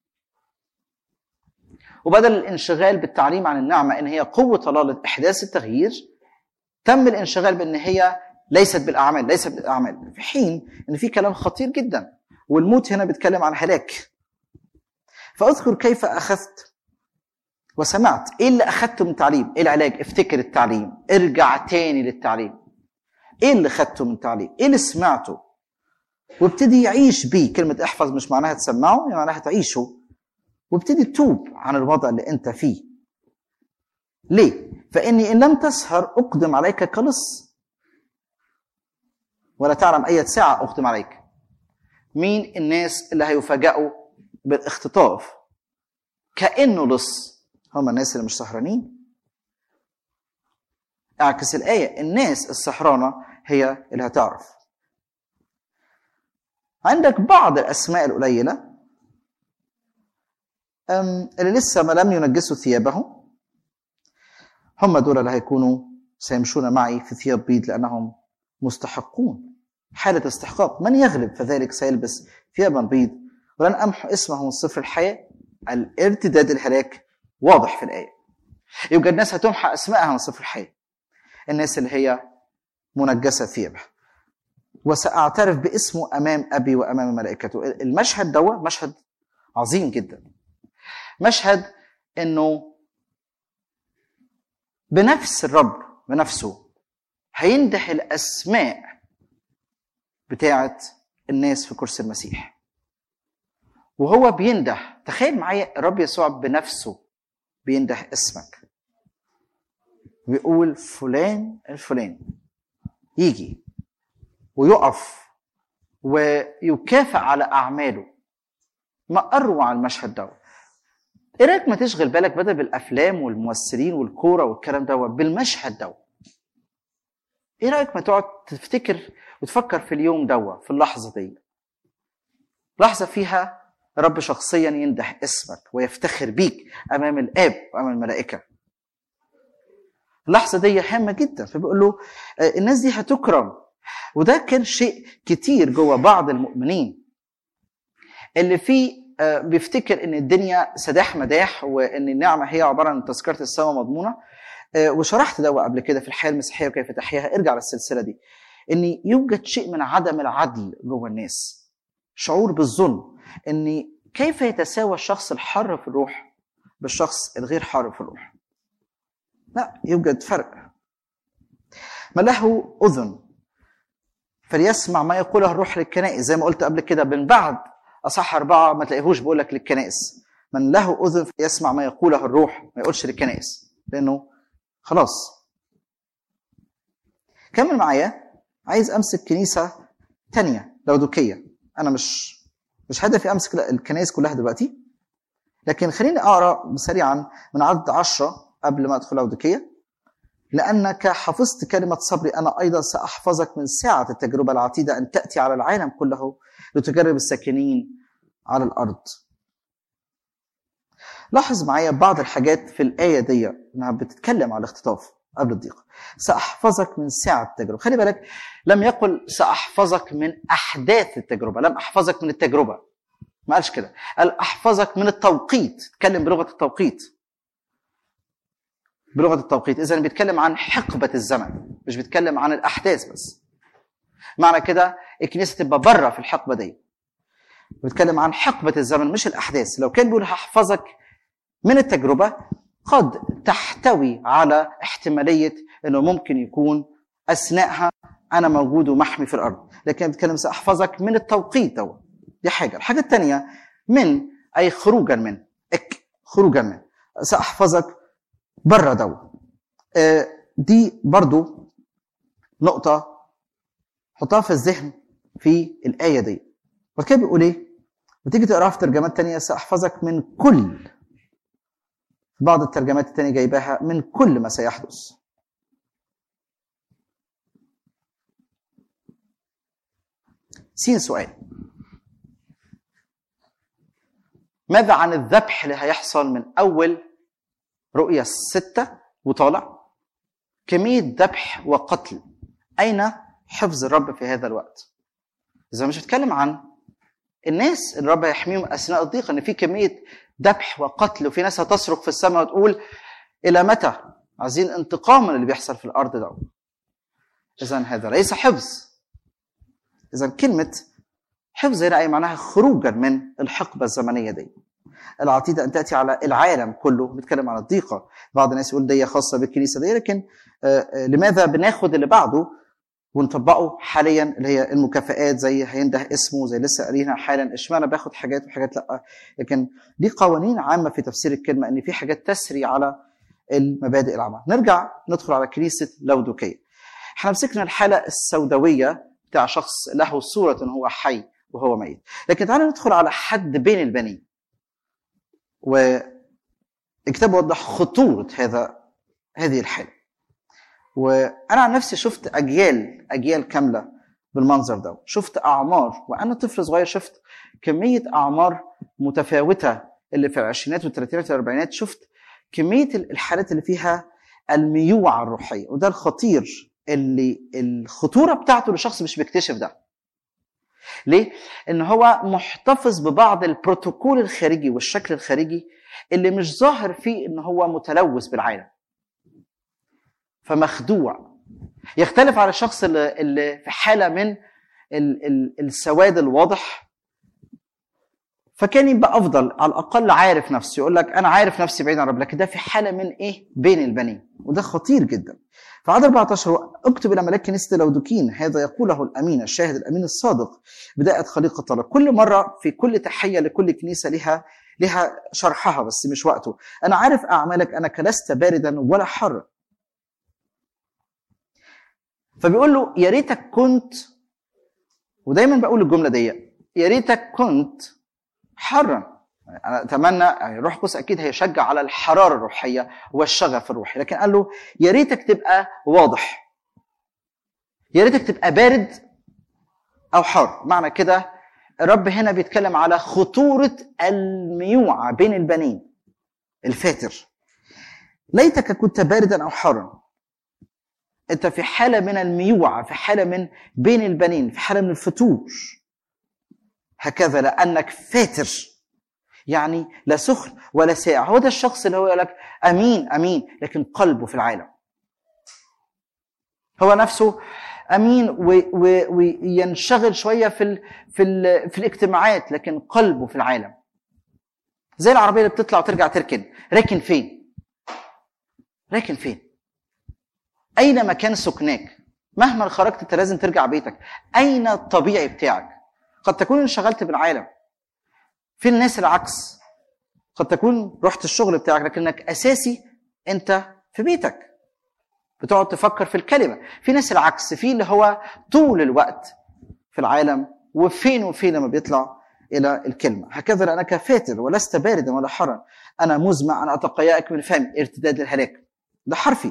وبدل الانشغال بالتعليم عن النعمه ان هي قوه الله لاحداث التغيير تم الانشغال بان هي ليست بالاعمال ليست بالاعمال في حين ان في كلام خطير جدا والموت هنا بيتكلم عن هلاك فاذكر كيف اخذت وسمعت ايه اللي اخذته من تعليم ايه العلاج افتكر التعليم ارجع تاني للتعليم ايه اللي اخذته من تعليم ايه اللي سمعته وابتدي يعيش بيه كلمة احفظ مش معناها تسمعه يعني معناها تعيشه وابتدي تتوب عن الوضع اللي انت فيه ليه؟ فإني إن لم تسهر أقدم عليك كلص ولا تعلم أي ساعة أقدم عليك مين الناس اللي هيفاجئوا بالاختطاف كأنه لص هم الناس اللي مش سهرانين اعكس الآية الناس السهرانة هي اللي هتعرف عندك بعض الأسماء القليلة اللي لسه ما لم ينجسوا ثيابهم هم دول اللي هيكونوا سيمشون معي في ثياب بيض لأنهم مستحقون حالة استحقاق من يغلب فذلك سيلبس ثيابا بيض ولن أمحو اسمه من صفر الحياة الارتداد الهلاك واضح في الآية يوجد ناس هتمحى أسمائها من صفر الحياة الناس اللي هي منجسة ثيابها وسأعترف باسمه أمام أبي وأمام ملائكته المشهد دوا مشهد عظيم جدا مشهد انه بنفس الرب بنفسه هينده الاسماء بتاعه الناس في كرسي المسيح وهو بينده تخيل معايا الرب يسوع بنفسه بينده اسمك بيقول فلان الفلان يجي ويقف ويكافئ على اعماله ما اروع المشهد دوت ايه رايك ما تشغل بالك بدل بالافلام والممثلين والكوره والكلام دوت بالمشهد دوت ايه رايك ما تقعد تفتكر وتفكر في اليوم دوت في اللحظه دي لحظه فيها رب شخصيا ينده اسمك ويفتخر بيك امام الاب وامام الملائكه اللحظه دي هامه جدا فبيقول له الناس دي هتكرم وده كان شيء كتير جوه بعض المؤمنين اللي فيه بيفتكر ان الدنيا سداح مداح وان النعمه هي عباره عن تذكره السماء مضمونه وشرحت ده قبل كده في الحياه المسيحيه وكيف تحياها ارجع للسلسله دي ان يوجد شيء من عدم العدل جوه الناس شعور بالظلم ان كيف يتساوى الشخص الحر في الروح بالشخص الغير حار في الروح لا يوجد فرق ما له اذن فليسمع ما يقوله الروح للكنائس زي ما قلت قبل كده من بعد اصح اربعه ما تلاقيهوش بيقول لك للكنائس من له اذن يسمع ما يقوله الروح ما يقولش للكنائس لانه خلاص كمل معايا عايز امسك كنيسه تانية لودوكيه انا مش مش هدفي امسك الكنائس كلها دلوقتي لكن خليني اقرا سريعا من عدد عشرة قبل ما ادخل لودوكيه لانك حفظت كلمه صبري انا ايضا ساحفظك من ساعه التجربه العتيده ان تاتي على العالم كله لتجرب الساكنين على الارض لاحظ معايا بعض الحاجات في الآية دي إنها بتتكلم على الاختطاف قبل الضيقة سأحفظك من ساعة التجربة خلي بالك لم يقل سأحفظك من أحداث التجربة لم أحفظك من التجربة ما قالش كده قال أحفظك من التوقيت اتكلم بلغة التوقيت بلغة التوقيت إذا بيتكلم عن حقبة الزمن مش بيتكلم عن الأحداث بس معنى كده الكنيسة تبقى بره في الحقبة دي بيتكلم عن حقبة الزمن مش الأحداث لو كان بيقول هحفظك من التجربة قد تحتوي على احتمالية أنه ممكن يكون أثناءها أنا موجود ومحمي في الأرض لكن بتكلم سأحفظك من التوقيت دو دي حاجة الحاجة الثانية من أي خروجا من اك خروجا من سأحفظك بره دو آه، دي برضو نقطة حطها في الذهن في الآية دي وكده بيقول إيه؟ وتيجي تقراها في ترجمات تانية سأحفظك من كل بعض الترجمات التانية جايباها من كل ما سيحدث سين سؤال ماذا عن الذبح اللي هيحصل من أول رؤية ستة وطالع كمية ذبح وقتل أين حفظ الرب في هذا الوقت إذا مش بتكلم عن الناس اللي الرب يحميهم أثناء الضيقة إن في كمية ذبح وقتل وفي ناس هتصرخ في السماء وتقول الى متى عايزين انتقام من اللي بيحصل في الارض ده اذا هذا ليس حفظ اذا كلمه حفظ هنا اي معناها خروجا من الحقبه الزمنيه دي العتيده ان تاتي على العالم كله بيتكلم عن الضيقه بعض الناس يقول دي خاصه بالكنيسه دي لكن لماذا بناخد اللي بعده ونطبقه حاليا اللي هي المكافآت زي هينده اسمه زي لسه قارينها حالا اشمعنى باخد حاجات وحاجات لا لكن دي قوانين عامه في تفسير الكلمه ان في حاجات تسري على المبادئ العامه نرجع ندخل على كنيسه لودوكيه احنا مسكنا الحاله السوداويه بتاع شخص له صوره ان هو حي وهو ميت لكن تعالى ندخل على حد بين البنين والكتاب وضح خطوره هذا هذه الحاله وانا عن نفسي شفت اجيال اجيال كامله بالمنظر ده شفت اعمار وانا طفل صغير شفت كميه اعمار متفاوته اللي في العشرينات والثلاثينات والاربعينات شفت كميه الحالات اللي فيها الميوعه الروحيه وده الخطير اللي الخطوره بتاعته للشخص مش بيكتشف ده ليه؟ ان هو محتفظ ببعض البروتوكول الخارجي والشكل الخارجي اللي مش ظاهر فيه ان هو متلوث بالعالم فمخدوع يختلف على الشخص اللي, اللي في حالة من ال ال السواد الواضح فكان يبقى أفضل على الأقل عارف نفسه يقول لك أنا عارف نفسي بعيد عن رب لكن ده في حالة من إيه بين البنين وده خطير جدا في عدد 14 اكتب إلى ملاك كنيسة لودوكين هذا يقوله الأمين الشاهد الأمين الصادق بداية خليقة الله كل مرة في كل تحية لكل كنيسة لها لها شرحها بس مش وقته أنا عارف أعمالك أنك لست باردا ولا حر فبيقول له يا ريتك كنت ودايما بقول الجمله دي يا ريتك كنت حرا انا اتمنى يعني الروح القدس اكيد هيشجع على الحراره الروحيه والشغف الروحي لكن قال له يا ريتك تبقى واضح يا ريتك تبقى بارد او حار معنى كده الرب هنا بيتكلم على خطوره الميوعه بين البنين الفاتر ليتك كنت باردا او حارا انت في حاله من الميوعه في حاله من بين البنين في حاله من الفتور هكذا لانك فاتر يعني لا سخن ولا ساقع هو ده الشخص اللي هو يقول لك امين امين لكن قلبه في العالم هو نفسه امين وينشغل شويه في ال في ال في الاجتماعات لكن قلبه في العالم زي العربيه اللي بتطلع وترجع تركن راكن فين راكن فين أين مكان سكناك؟ مهما خرجت أنت لازم ترجع بيتك. أين الطبيعي بتاعك؟ قد تكون انشغلت بالعالم. في الناس العكس قد تكون رحت الشغل بتاعك لكنك اساسي انت في بيتك بتقعد تفكر في الكلمه في ناس العكس في اللي هو طول الوقت في العالم وفين وفين لما بيطلع الى الكلمه هكذا لانك فاتر ولست باردا ولا حرا انا مزمع انا اتقياك من فمي ارتداد للهلاك ده حرفي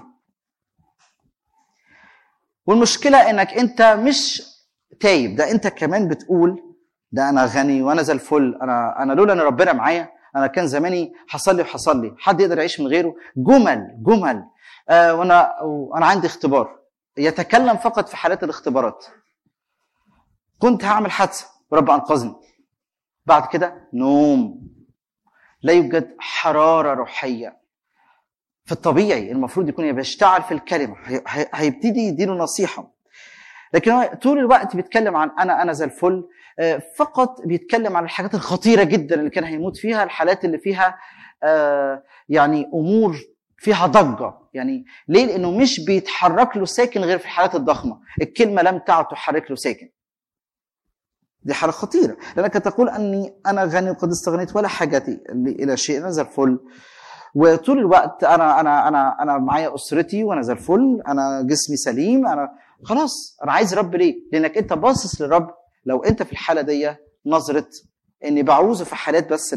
والمشكله انك انت مش تايب ده انت كمان بتقول ده انا غني وانا زي الفل انا انا لولا ان ربنا معايا انا كان زماني حصل لي وحصل لي حد يقدر يعيش من غيره جمل جمل آه وانا وانا عندي اختبار يتكلم فقط في حالات الاختبارات كنت هعمل حادثه ورب انقذني بعد كده نوم لا يوجد حراره روحيه في الطبيعي المفروض يكون بيشتغل في الكلمه هيبتدي يديله نصيحه لكن هو طول الوقت بيتكلم عن انا انا زي الفل فقط بيتكلم عن الحاجات الخطيره جدا اللي كان هيموت فيها الحالات اللي فيها يعني امور فيها ضجه يعني ليه لانه مش بيتحرك له ساكن غير في الحالات الضخمه الكلمه لم تعد تحرك له ساكن دي حاله خطيره لانك تقول اني انا غني وقد استغنيت ولا حاجتي الى شيء انا زي الفل وطول الوقت انا انا انا انا معايا اسرتي وانا زي الفل انا جسمي سليم انا خلاص انا عايز رب ليه؟ لانك انت باصص للرب لو انت في الحاله دي نظره اني بعوزه في حالات بس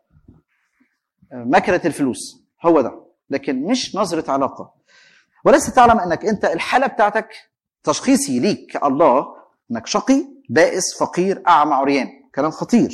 مكنه الفلوس هو ده لكن مش نظره علاقه ولست تعلم انك انت الحاله بتاعتك تشخيصي ليك كالله انك شقي بائس فقير اعمى عريان كلام خطير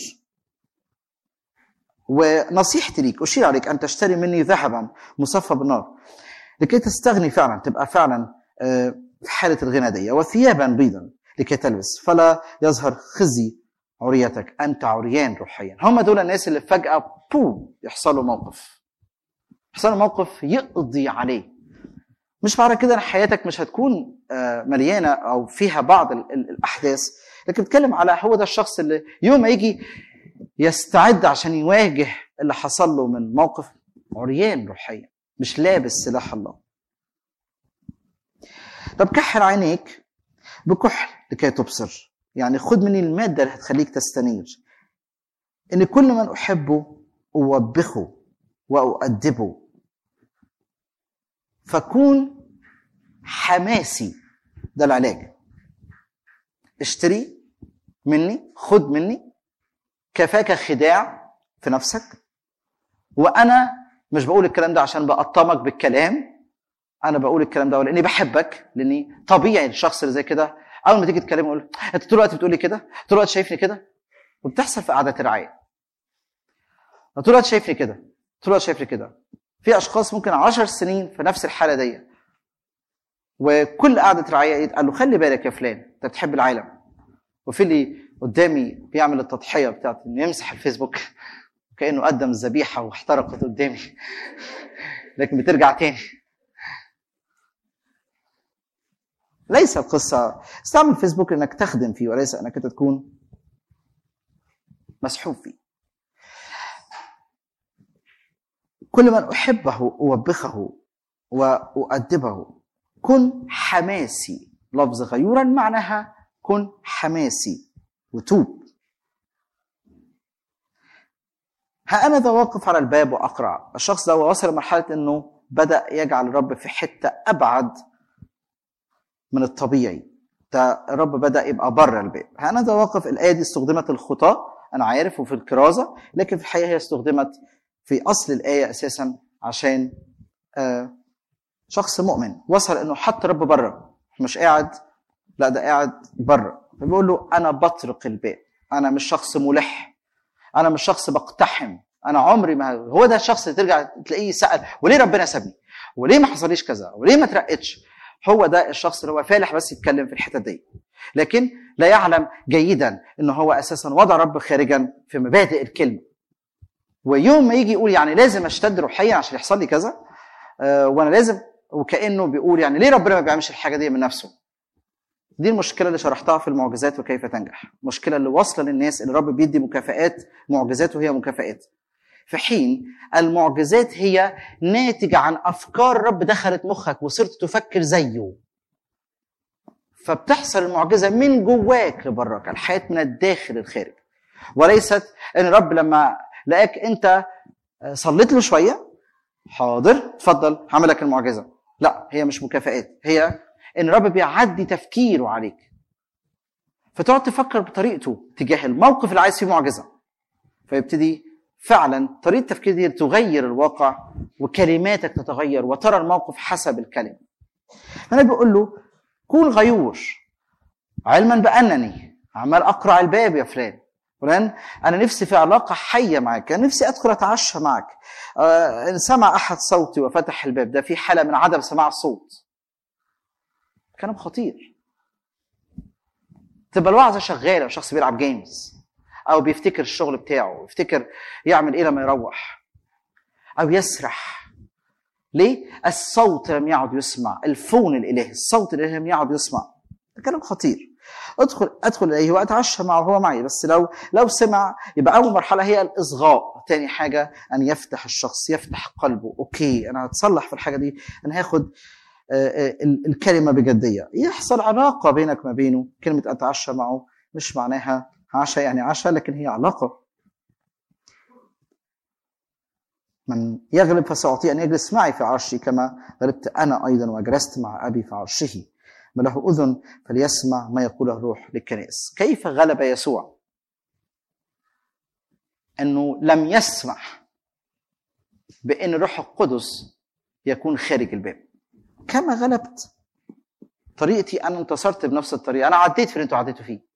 ونصيحتي ليك اشير عليك ان تشتري مني ذهبا مصفى بالنار لكي تستغني فعلا تبقى فعلا في حاله الغنى دي وثيابا بيضا لكي تلبس فلا يظهر خزي عريتك انت عريان روحيا هم دول الناس اللي فجاه بوم يحصلوا موقف يحصل موقف يقضي عليه مش بعد كده ان حياتك مش هتكون مليانه او فيها بعض الاحداث لكن بتكلم على هو ده الشخص اللي يوم ما يجي يستعد عشان يواجه اللي حصل له من موقف عريان روحيا مش لابس سلاح الله طب كحل عينيك بكحل لكي تبصر يعني خد مني المادة اللي هتخليك تستنير إن كل من أحبه أوبخه وأؤدبه فكون حماسي ده العلاج اشتري مني خد مني كفاك خداع في نفسك وانا مش بقول الكلام ده عشان بقطمك بالكلام انا بقول الكلام ده لاني بحبك لاني طبيعي الشخص اللي زي كده اول ما تيجي تكلمه يقول انت طول الوقت بتقول لي كده طول الوقت شايفني كده وبتحصل في قعدات الرعايه طول الوقت شايفني كده طول الوقت شايفني كده في اشخاص ممكن عشر سنين في نفس الحاله دي وكل قعده رعايه يتقال له خلي بالك يا فلان انت بتحب العالم وفي اللي قدامي بيعمل التضحيه بتاعته انه يمسح الفيسبوك كانه قدم الذبيحه واحترقت قدامي لكن بترجع تاني ليس القصه استعمل فيسبوك انك تخدم فيه وليس انك انت تكون مسحوب فيه كل من احبه اوبخه واؤدبه كن حماسي لفظ غيورا معناها كن حماسي وتوب ها انا ذا واقف على الباب واقرع الشخص ده وصل لمرحله انه بدا يجعل الرب في حته ابعد من الطبيعي ده الرب بدا يبقى بره الباب ها انا ذا واقف الايه دي استخدمت الخطاه انا عارف وفي الكرازه لكن في الحقيقه هي استخدمت في اصل الايه اساسا عشان آه شخص مؤمن وصل انه حط رب بره مش قاعد لا ده قاعد بره فبيقول له انا بطرق الباب انا مش شخص ملح انا مش شخص بقتحم انا عمري ما هو ده الشخص اللي ترجع تلاقيه سال وليه ربنا سابني وليه ما حصليش كذا وليه ما ترقتش هو ده الشخص اللي هو فالح بس يتكلم في الحته دي لكن لا يعلم جيدا ان هو اساسا وضع رب خارجا في مبادئ الكلمه ويوم ما يجي يقول يعني لازم اشتد روحيا عشان يحصل لي كذا آه وانا لازم وكانه بيقول يعني ليه ربنا ما بيعملش الحاجه دي من نفسه دي المشكله اللي شرحتها في المعجزات وكيف تنجح المشكله اللي واصله للناس اللي الرب بيدي مكافآت معجزات وهي مكافآت في حين المعجزات هي ناتجة عن أفكار رب دخلت مخك وصرت تفكر زيه فبتحصل المعجزة من جواك لبراك الحياة من الداخل الخارج وليست ان الرب لما لقاك انت صليت له شويه حاضر اتفضل هعمل لك المعجزه لا هي مش مكافآت هي ان الرب بيعدي تفكيره عليك فتقعد تفكر بطريقته تجاه الموقف اللي عايز فيه معجزه فيبتدي فعلا طريقه التفكير دي تغير الواقع وكلماتك تتغير وترى الموقف حسب الكلمه انا بقول له كون غيور علما بانني عمال اقرع الباب يا فلان فلان انا نفسي في علاقه حيه معك انا نفسي ادخل اتعشى معك آه ان سمع احد صوتي وفتح الباب ده في حاله من عدم سماع الصوت كلام خطير تبقى الوعظه شغاله وشخص بيلعب جيمز او بيفتكر الشغل بتاعه يفتكر يعمل ايه لما يروح او يسرح ليه الصوت لم يعد يسمع الفون الالهي الصوت الالهي لم يعد يسمع ده كلام خطير ادخل ادخل اليه واتعشى معه وهو معي بس لو لو سمع يبقى اول مرحله هي الاصغاء تاني حاجه ان يفتح الشخص يفتح قلبه اوكي انا هتصلح في الحاجه دي انا هاخد الكلمه بجديه يحصل علاقه بينك ما بينه كلمه اتعشى معه مش معناها عشاء يعني عشاء لكن هي علاقه من يغلب فسأعطيه أن يجلس معي في عرشي كما غلبت أنا أيضا وجلست مع أبي في عرشه من له أذن فليسمع ما يقوله الروح للكنائس كيف غلب يسوع أنه لم يسمح بأن الروح القدس يكون خارج الباب كما غلبت طريقتي أنا انتصرت بنفس الطريقة أنا عديت في اللي أنتوا عديتوا فيه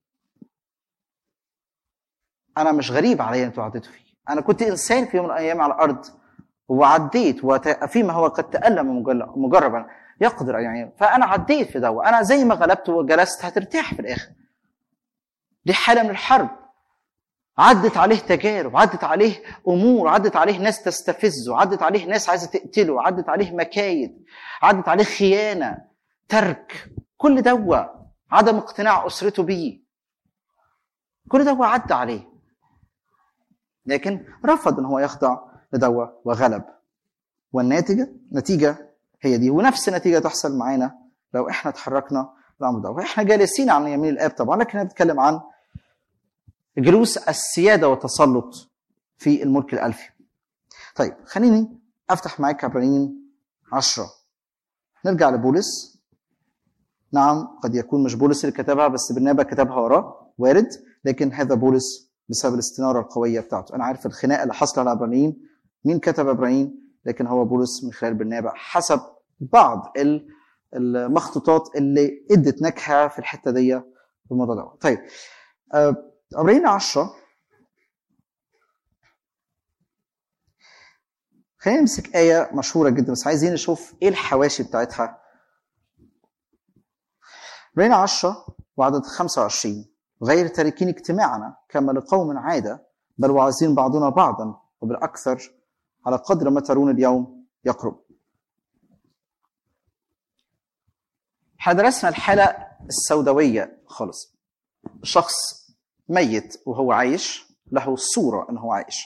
أنا مش غريب علي اللي أنتوا عديتوا فيه أنا كنت إنسان في يوم من الأيام على الأرض وعديت وفيما هو قد تألم مجربا يقدر يعني فانا عديت في دوا انا زي ما غلبت وجلست هترتاح في الاخر دي حاله من الحرب عدت عليه تجارب عدت عليه امور عدت عليه ناس تستفزه عدت عليه ناس عايزه تقتله عدت عليه مكايد عدت عليه خيانه ترك كل دوا عدم اقتناع اسرته بيه كل دوا عدى عليه لكن رفض ان هو يخضع لدوا وغلب والناتجه نتيجه هي دي ونفس النتيجه تحصل معانا لو احنا اتحركنا الامر ده واحنا جالسين عن يمين الاب طبعا لكن انا بتكلم عن جلوس السياده والتسلط في الملك الالفي طيب خليني افتح معاك عبرانيين عشرة نرجع لبولس نعم قد يكون مش بولس اللي كتبها بس برنابا كتبها وراه وارد لكن هذا بولس بسبب الاستناره القويه بتاعته انا عارف الخناقه اللي حصل على العبرانيين مين كتب عبرانيين لكن هو بولس من خلال برنابا حسب بعض المخطوطات اللي ادت نكهه في الحته دي في الموضوع ده طيب عبرين عشرة خلينا نمسك آية مشهورة جدا بس عايزين نشوف إيه الحواشي بتاعتها عبرين عشرة وعدد 25 غير تاركين اجتماعنا كما لقوم عادة بل واعظين بعضنا بعضا وبالأكثر على قدر ما ترون اليوم يقرب احنا درسنا الحالة السوداوية خالص شخص ميت وهو عايش له صورة أنه عايش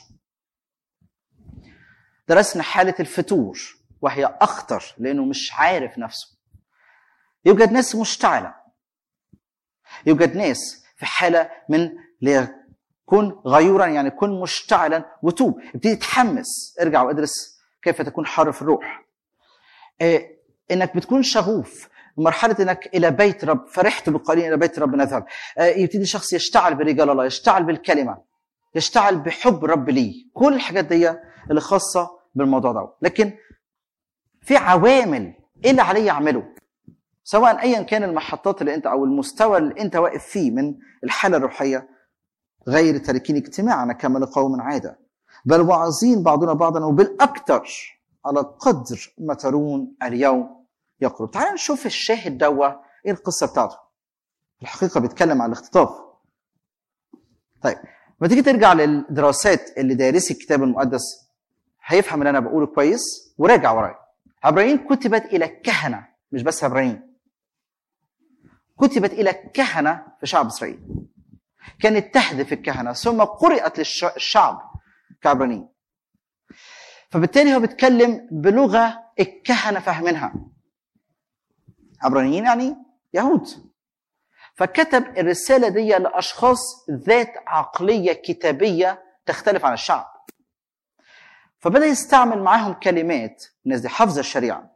درسنا حالة الفتور وهي أخطر لأنه مش عارف نفسه يوجد ناس مشتعلة يوجد ناس في حالة من كن غيورا يعني كن مشتعلا وتوب ابتدي تحمس ارجع وادرس كيف تكون حار في الروح إيه انك بتكون شغوف مرحلة انك الى بيت رب فرحت بالقليل الى بيت رب نذهب إيه يبتدي شخص يشتعل برجال الله يشتعل بالكلمة يشتعل بحب رب لي كل الحاجات دي اللي خاصة بالموضوع ده لكن في عوامل ايه اللي علي اعمله سواء ايا كان المحطات اللي انت او المستوى اللي انت واقف فيه من الحالة الروحية غير تاركين اجتماعنا كما لقوم عادة بل واعظين بعضنا بعضا وبالأكثر على قدر ما ترون اليوم يقرب تعال نشوف الشاهد دوا ايه القصة بتاعته الحقيقة بيتكلم عن الاختطاف طيب لما تيجي ترجع للدراسات اللي دارسي الكتاب المقدس هيفهم اللي انا بقوله كويس وراجع ورايا عبرانيين كتبت الى الكهنه مش بس عبرانيين كتبت الى الكهنه في شعب اسرائيل كانت تهدف الكهنه ثم قرات للشعب كعبرانيين فبالتالي هو بيتكلم بلغه الكهنه فاهمينها عبرانيين يعني يهود فكتب الرسالة دي لأشخاص ذات عقلية كتابية تختلف عن الشعب فبدأ يستعمل معاهم كلمات الناس دي حافظة الشريعة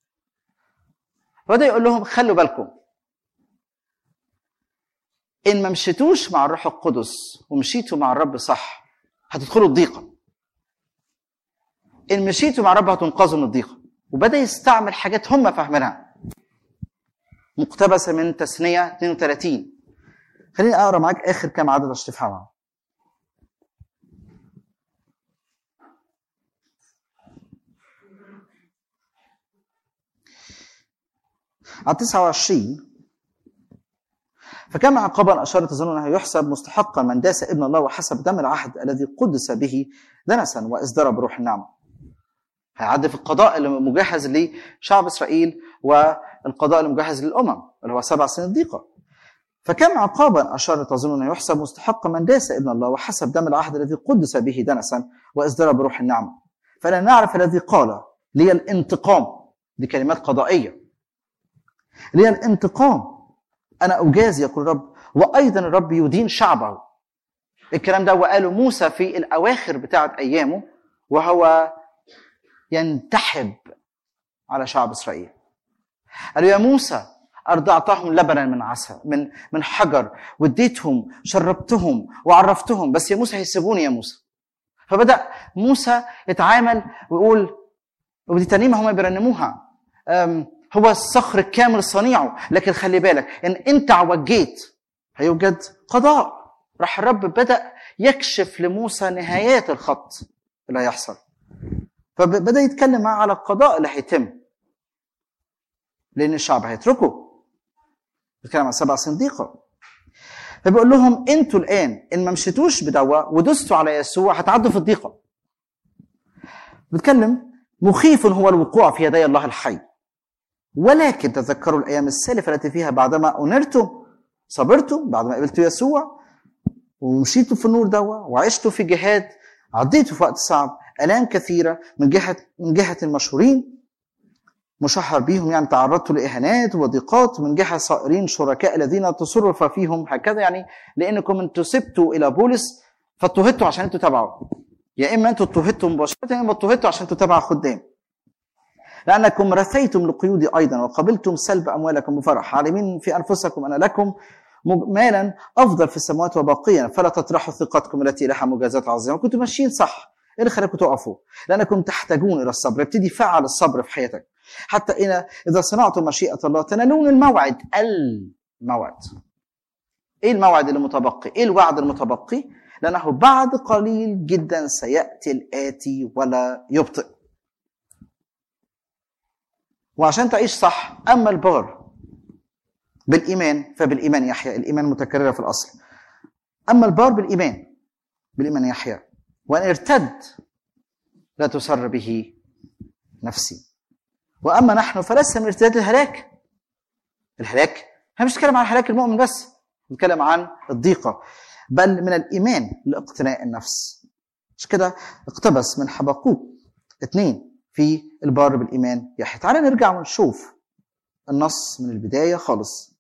فبدأ يقول لهم خلوا بالكم إن ما مشيتوش مع الروح القدس ومشيتوا مع الرب صح هتدخلوا الضيقة إن مشيتوا مع الرب هتنقذوا من الضيقة وبدأ يستعمل حاجات هم فاهمينها مقتبسة من تثنية 32 خليني أقرأ معاك آخر كام عدد عشان تفهمها على 29 فكما عقابا أشار تظن أنه يحسب مستحقا من داس ابن الله وحسب دم العهد الذي قدس به دنسا وإصدر بروح النعمة هيعدي في القضاء اللي مجهز لشعب إسرائيل والقضاء اللي مجهز للأمم اللي هو سبع سنين ضيقة فكم عقابا أشار تظن أنه يحسب مستحقا من داس ابن الله وحسب دم العهد الذي قدس به دنسا وإصدر بروح النعمة فلا نعرف الذي قال لي الانتقام دي كلمات قضائية لي الانتقام أنا أجازي يقول الرب وأيضا الرب يدين شعبه الكلام ده وقاله موسى في الأواخر بتاعة أيامه وهو ينتحب على شعب إسرائيل قال يا موسى أرضعتهم لبنا من عسل من من حجر واديتهم شربتهم وعرفتهم بس يا موسى هيسيبوني يا موسى فبدأ موسى يتعامل ويقول ودي ترنيمة هم بيرنموها هو الصخر الكامل صنيعه لكن خلي بالك ان انت عوجيت هيوجد قضاء راح الرب بدا يكشف لموسى نهايات الخط اللي هيحصل فبدا يتكلم معاه على القضاء اللي هيتم لان الشعب هيتركه بيتكلم عن سبع سنين ضيقه فبيقول لهم انتوا الان ان ما مشيتوش بدوا ودستوا على يسوع هتعدوا في الضيقه بيتكلم مخيف هو الوقوع في يدي الله الحي ولكن تذكروا الايام السالفه التي فيها بعدما انرتم صبرتم بعد ما قبلتوا يسوع ومشيتوا في النور دوا وعشتوا في جهاد عديتوا في وقت صعب الام كثيره من جهه من جهه المشهورين مشهر بيهم يعني تعرضتوا لاهانات وضيقات من جهه صائرين شركاء الذين تصرف فيهم هكذا يعني لانكم انتوا سبتوا الى بولس فاضطهدتوا عشان انتوا تبعوا يا اما انتوا اضطهدتوا مباشره يا اما اضطهدتوا عشان انتوا تبع خدام لأنكم رثيتم لقيودي أيضا وقبلتم سلب أموالكم بفرح عالمين في أنفسكم أن لكم مالا أفضل في السماوات وباقيا فلا تطرحوا ثقتكم التي لها مجازات عظيمة كنتوا ماشيين صح إيه اللي خلاكم تقفوا؟ لأنكم تحتاجون إلى الصبر ابتدي فعل الصبر في حياتك حتى إن إذا صنعتم مشيئة الله تنالون الموعد الموعد إيه الموعد المتبقي؟ إيه الوعد المتبقي؟ لأنه بعد قليل جدا سيأتي الآتي ولا يبطئ وعشان تعيش صح اما البار بالايمان فبالايمان يحيا الايمان متكرره في الاصل اما البار بالايمان بالايمان يحيا وان ارتد لا تسر به نفسي واما نحن فلسنا من ارتداد الهلاك الهلاك احنا مش بنتكلم عن هلاك المؤمن بس بنتكلم عن الضيقه بل من الايمان لاقتناء النفس مش كده اقتبس من حبقوق اثنين في البار بالايمان يحيى تعالى نرجع ونشوف النص من البدايه خالص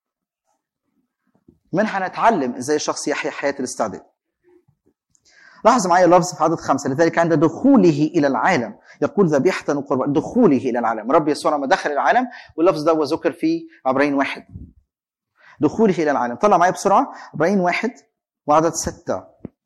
منها نتعلم ازاي الشخص يحيا حياه الاستعداد لاحظ معايا اللفظ في عدد خمسة لذلك عند دخوله إلى العالم يقول ذبيحة وقربان دخوله إلى العالم رب يسوع لما دخل العالم واللفظ ده ذكر في عبرين واحد دخوله إلى العالم طلع معايا بسرعة عبرين واحد وعدد ستة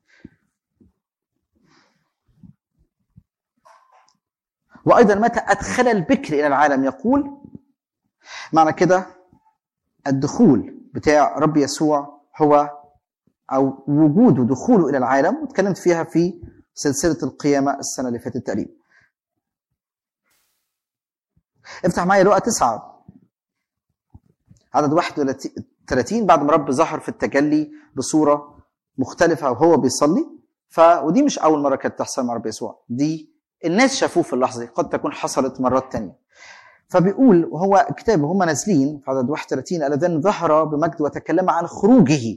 وايضا متى ادخل البكر الى العالم يقول معنى كده الدخول بتاع رب يسوع هو او وجوده دخوله الى العالم واتكلمت فيها في سلسله القيامه السنه اللي فاتت تقريبا. افتح معايا لقا تسعه عدد 31 بعد ما رب ظهر في التجلي بصوره مختلفه وهو بيصلي ف ودي مش اول مره كانت تحصل مع رب يسوع دي الناس شافوه في اللحظه دي قد تكون حصلت مرات تانية فبيقول وهو كتاب هم نازلين في عدد 31 الذين ظهر بمجد وتكلم عن خروجه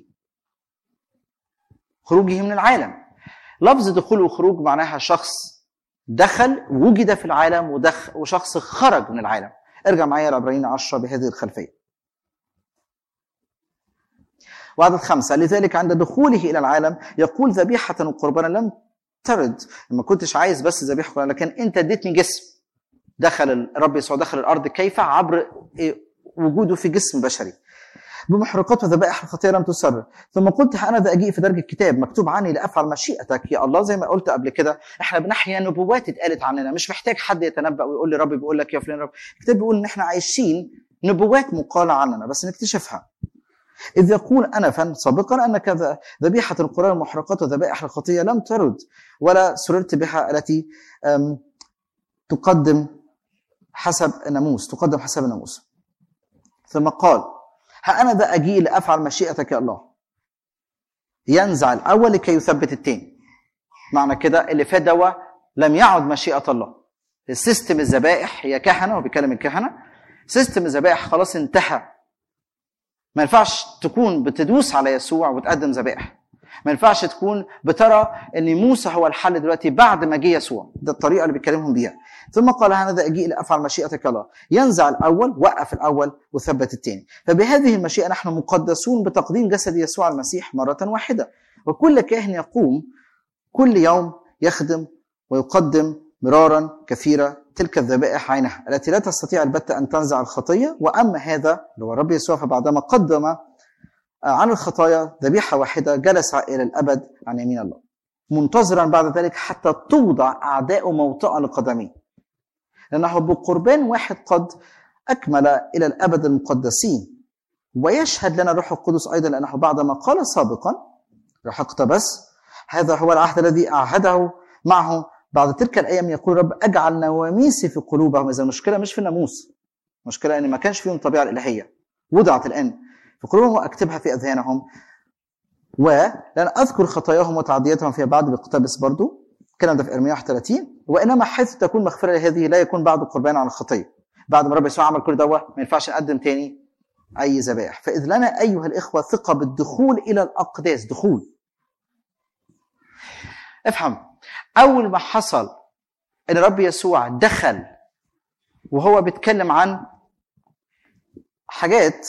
خروجه من العالم لفظ دخول وخروج معناها شخص دخل وجد في العالم ودخل وشخص خرج من العالم ارجع معايا لعبرين 10 بهذه الخلفيه وعدد خمسة لذلك عند دخوله إلى العالم يقول ذبيحة وقربانا لم ترد ما كنتش عايز بس ذبيحة وقربانا لكن أنت اديتني جسم دخل الرب يسوع دخل الأرض كيف عبر وجوده في جسم بشري بمحرقات وذبائح الخطيه لم تسر ثم قلت انا ذا اجيء في درج الكتاب مكتوب عني لافعل مشيئتك يا الله زي ما قلت قبل كده احنا بنحيا نبوات اتقالت عننا مش محتاج حد يتنبا ويقول لي ربي بيقول لك يا فلان رب الكتاب بيقول ان احنا عايشين نبوات مقاله عننا بس نكتشفها إذ يقول أنفا سابقا أن كذا ذبيحة القرآن المحرقات وذبائح الخطية لم ترد ولا سررت بها التي تقدم حسب الناموس تقدم حسب الناموس ثم قال ها أنا ذا أجيء لأفعل مشيئتك يا الله ينزع الأول لكي يثبت الثاني معنى كده اللي فات دوا لم يعد مشيئة الله السيستم الذبائح هي كهنة هو بيتكلم الكهنة سيستم الذبائح خلاص انتهى ما ينفعش تكون بتدوس على يسوع وتقدم ذبائح ما ينفعش تكون بترى ان موسى هو الحل دلوقتي بعد ما جه يسوع ده الطريقه اللي بيكلمهم بيها ثم قال هذا اجيء لافعل مشيئتك الله ينزع الاول وقف الاول وثبت الثاني فبهذه المشيئه نحن مقدسون بتقديم جسد يسوع المسيح مره واحده وكل كاهن يقوم كل يوم يخدم ويقدم مرارا كثيرة تلك الذبائح عينها التي لا تستطيع البتة أن تنزع الخطية وأما هذا اللي هو الرب يسوع فبعدما قدم عن الخطايا ذبيحة واحدة جلس إلى الأبد عن يمين الله منتظرا بعد ذلك حتى توضع أعداء موطئا لقدميه لأنه بقربان واحد قد أكمل إلى الأبد المقدسين ويشهد لنا الروح القدس أيضا لأنه بعدما قال سابقا روح اقتبس هذا هو العهد الذي أعهده معه بعد تلك الأيام يقول رب أجعل نواميسي في قلوبهم إذا المشكلة مش في الناموس المشكلة أن ما كانش فيهم الطبيعة الإلهية وضعت الآن في قلوبهم واكتبها في اذهانهم ولن اذكر خطاياهم وتعدياتهم فيما بعد باقتبس برضو الكلام ده في ارميا 31 وانما حيث تكون مغفره لهذه لا يكون بعد قربان عن الخطيه بعد ما رب يسوع عمل كل دوت ما ينفعش نقدم تاني اي ذبائح فاذ لنا ايها الاخوه ثقه بالدخول الى الاقداس دخول افهم اول ما حصل ان رب يسوع دخل وهو بيتكلم عن حاجات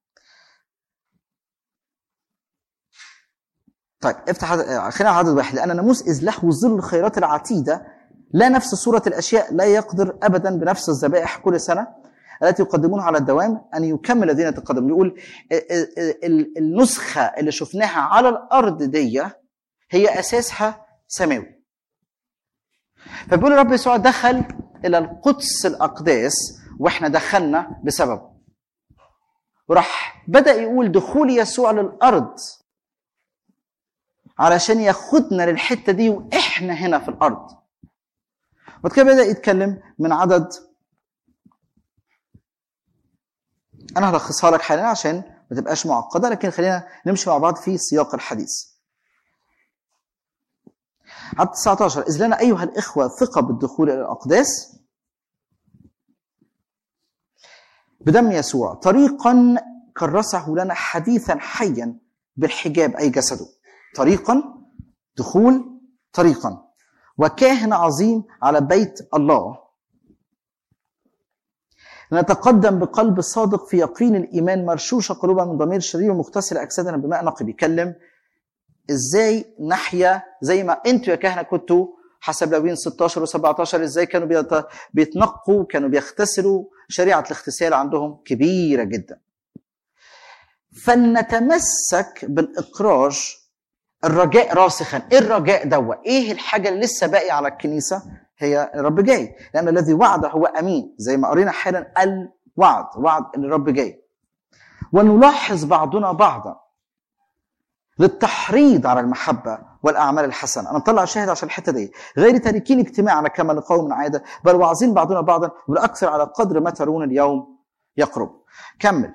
طيب افتح خلينا عدد واحد لان ناموس اذ له ظل الخيرات العتيده لا نفس صوره الاشياء لا يقدر ابدا بنفس الذبائح كل سنه التي يقدمونها على الدوام ان يكمل الذين يتقدمون يقول النسخه اللي شفناها على الارض دي هي اساسها سماوي فبيقول الرب يسوع دخل الى القدس الاقداس واحنا دخلنا بسببه وراح بدا يقول دخول يسوع للارض علشان ياخدنا للحته دي واحنا هنا في الارض وبعد كده بدا يتكلم من عدد انا هلخصها لك حاليا عشان ما تبقاش معقده لكن خلينا نمشي مع بعض في سياق الحديث عدد 19 إذ لنا أيها الإخوة ثقة بالدخول إلى الأقداس بدم يسوع طريقا كرسه لنا حديثا حيا بالحجاب أي جسده طريقا دخول طريقا وكاهن عظيم على بيت الله نتقدم بقلب صادق في يقين الايمان مرشوشه قلوبنا من ضمير الشرير ومغتسل اجسادنا بماء نقي بيتكلم ازاي نحيا زي ما انتوا يا كهنه كنتوا حسب لاويين 16 و17 ازاي كانوا بيت... بيتنقوا كانوا بيغتسلوا شريعه الاغتسال عندهم كبيره جدا فلنتمسك بالاقرار الرجاء راسخا ايه الرجاء دوا ايه الحاجه اللي لسه باقيه على الكنيسه هي الرب جاي لان الذي وعد هو امين زي ما قرينا حالا الوعد وعد ان الرب جاي ونلاحظ بعضنا بعضا للتحريض على المحبة والأعمال الحسنة أنا مطلع شاهد عشان الحتة دي غير تاركين اجتماعنا كما لقوم من عادة بل واعظين بعضنا بعضا والأكثر على قدر ما ترون اليوم يقرب كمل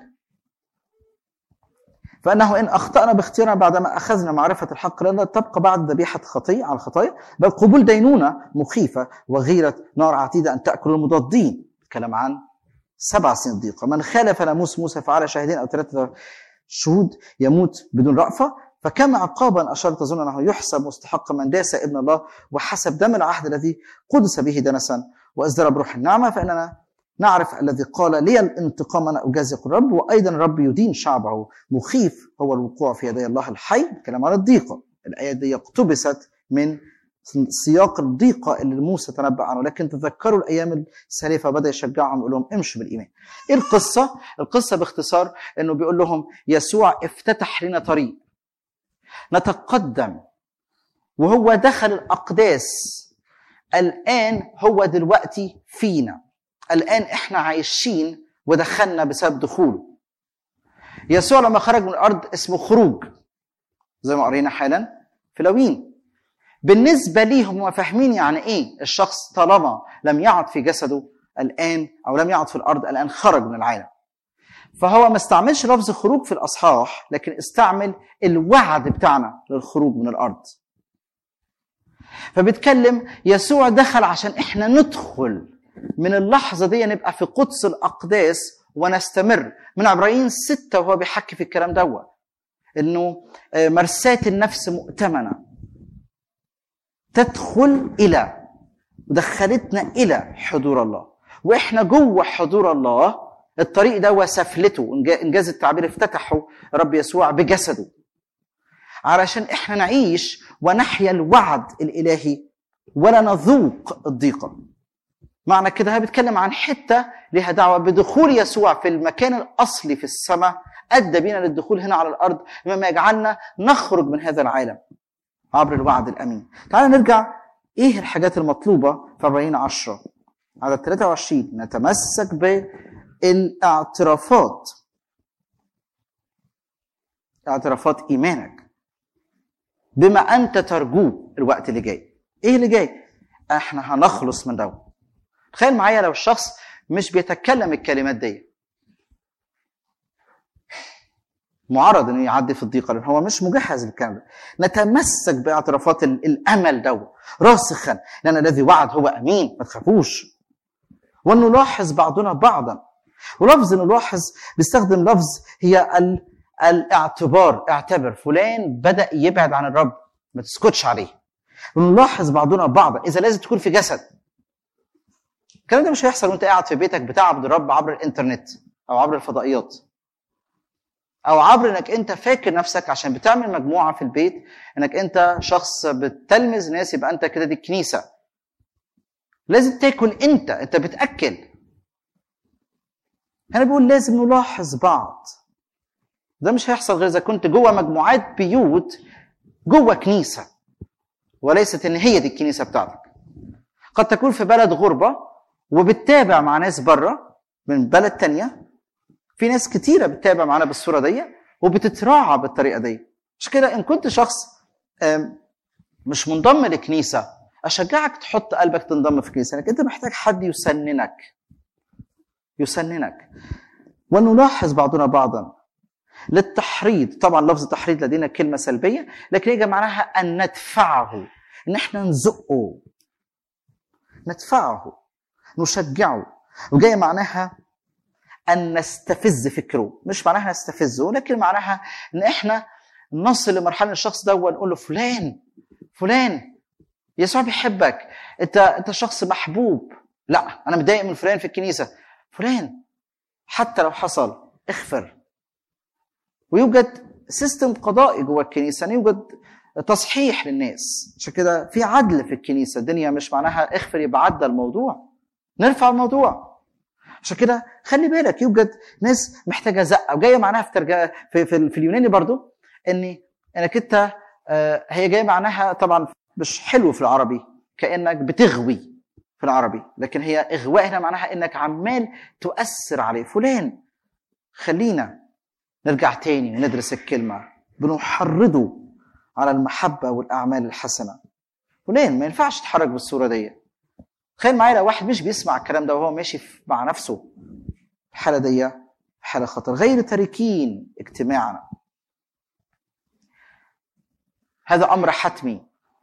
فانه ان اخطانا باختيارنا بعدما اخذنا معرفه الحق لا تبقى بعد ذبيحه خطيه على الخطايا بل قبول دينونه مخيفه وغيره نار عتيده ان تاكل المضادين الكلام عن سبع سنين ضيقه من خالف ناموس موسى فعلى شاهدين او ثلاثه شهود يموت بدون رأفه فكم عقابا اشار تظن انه يحسب مستحق من داس ابن الله وحسب دم العهد الذي قدس به دنسا وازدرى بروح النعمه فاننا نعرف الذي قال لي الانتقام انا اجازي الرب وايضا الرب يدين شعبه مخيف هو الوقوع في يدي الله الحي كلام عن الضيقه الايه دي اقتبست من سياق الضيقه اللي موسى تنبأ عنه لكن تذكروا الايام السالفه بدا يشجعهم يقول لهم امشوا بالايمان ايه القصه القصه باختصار انه بيقول لهم يسوع افتتح لنا طريق نتقدم وهو دخل الاقداس الان هو دلوقتي فينا الان احنا عايشين ودخلنا بسبب دخوله يسوع لما خرج من الارض اسمه خروج زي ما قرينا حالا في لوين بالنسبه ليهم هم فاهمين يعني ايه الشخص طالما لم يعد في جسده الان او لم يعد في الارض الان خرج من العالم فهو ما استعملش لفظ خروج في الاصحاح لكن استعمل الوعد بتاعنا للخروج من الارض فبيتكلم يسوع دخل عشان احنا ندخل من اللحظه دي نبقى في قدس الاقداس ونستمر من عبرانيين ستة وهو بيحكي في الكلام دوت انه مرساة النفس مؤتمنة تدخل الى ودخلتنا الى حضور الله واحنا جوه حضور الله الطريق ده وسفلته انجاز التعبير افتتحه رب يسوع بجسده علشان احنا نعيش ونحيا الوعد الالهي ولا نذوق الضيقه معنى كده هي بيتكلم عن حته لها دعوه بدخول يسوع في المكان الاصلي في السماء ادى بينا للدخول هنا على الارض مما يجعلنا نخرج من هذا العالم عبر الوعد الامين. تعالوا نرجع ايه الحاجات المطلوبه في 40 10 عدد 23 نتمسك بالاعترافات اعترافات ايمانك بما انت ترجوه الوقت اللي جاي. ايه اللي جاي؟ احنا هنخلص من دوت. تخيل معايا لو الشخص مش بيتكلم الكلمات دي معرض انه يعدي في الضيقه لان هو مش مجهز بالكلام ده نتمسك باعترافات الامل ده راسخا لان الذي وعد هو امين ما تخافوش وان نلاحظ بعضنا بعضا ولفظ نلاحظ بيستخدم لفظ هي ال... الاعتبار اعتبر فلان بدا يبعد عن الرب ما تسكتش عليه ونلاحظ بعضنا بعضا اذا لازم تكون في جسد الكلام ده مش هيحصل وانت قاعد في بيتك بتعبد الرب عبر الانترنت او عبر الفضائيات او عبر انك انت فاكر نفسك عشان بتعمل مجموعه في البيت انك انت شخص بتلمذ ناس يبقى انت كده دي الكنيسه لازم تاكل انت انت بتاكل هنا بيقول لازم نلاحظ بعض ده مش هيحصل غير اذا كنت جوه مجموعات بيوت جوه كنيسه وليست ان هي دي الكنيسه بتاعتك قد تكون في بلد غربه وبتتابع مع ناس بره من بلد تانية في ناس كتيرة بتتابع معانا بالصورة دي وبتتراعى بالطريقة دي عشان كده إن كنت شخص مش منضم لكنيسة أشجعك تحط قلبك تنضم في كنيسة لأنك أنت محتاج حد يسننك يسننك ونلاحظ بعضنا بعضا للتحريض طبعا لفظ التحريض لدينا كلمة سلبية لكن يجي معناها أن ندفعه إن احنا نزقه ندفعه نشجعه وجاية معناها أن نستفز فكره مش معناها نستفزه لكن معناها أن إحنا نصل لمرحلة الشخص ده ونقول له فلان فلان يسوع بيحبك أنت أنت شخص محبوب لا أنا متضايق من فلان في الكنيسة فلان حتى لو حصل اغفر ويوجد سيستم قضائي جوه الكنيسة يعني يوجد تصحيح للناس عشان كده في عدل في الكنيسة الدنيا مش معناها اغفر يبقى عدى الموضوع نرفع الموضوع عشان كده خلي بالك يوجد ناس محتاجه زقه وجايه معناها في ترجمه في, في, في اليوناني برضو ان انك انت هي جايه معناها طبعا مش حلو في العربي كانك بتغوي في العربي لكن هي اغواء هنا معناها انك عمال تؤثر عليه فلان خلينا نرجع تاني وندرس الكلمه بنحرضه على المحبه والاعمال الحسنه فلان ما ينفعش تتحرك بالصوره دي تخيل معايا لو واحد مش بيسمع الكلام ده وهو ماشي مع نفسه الحالة دي حالة خطر غير تاركين اجتماعنا هذا أمر حتمي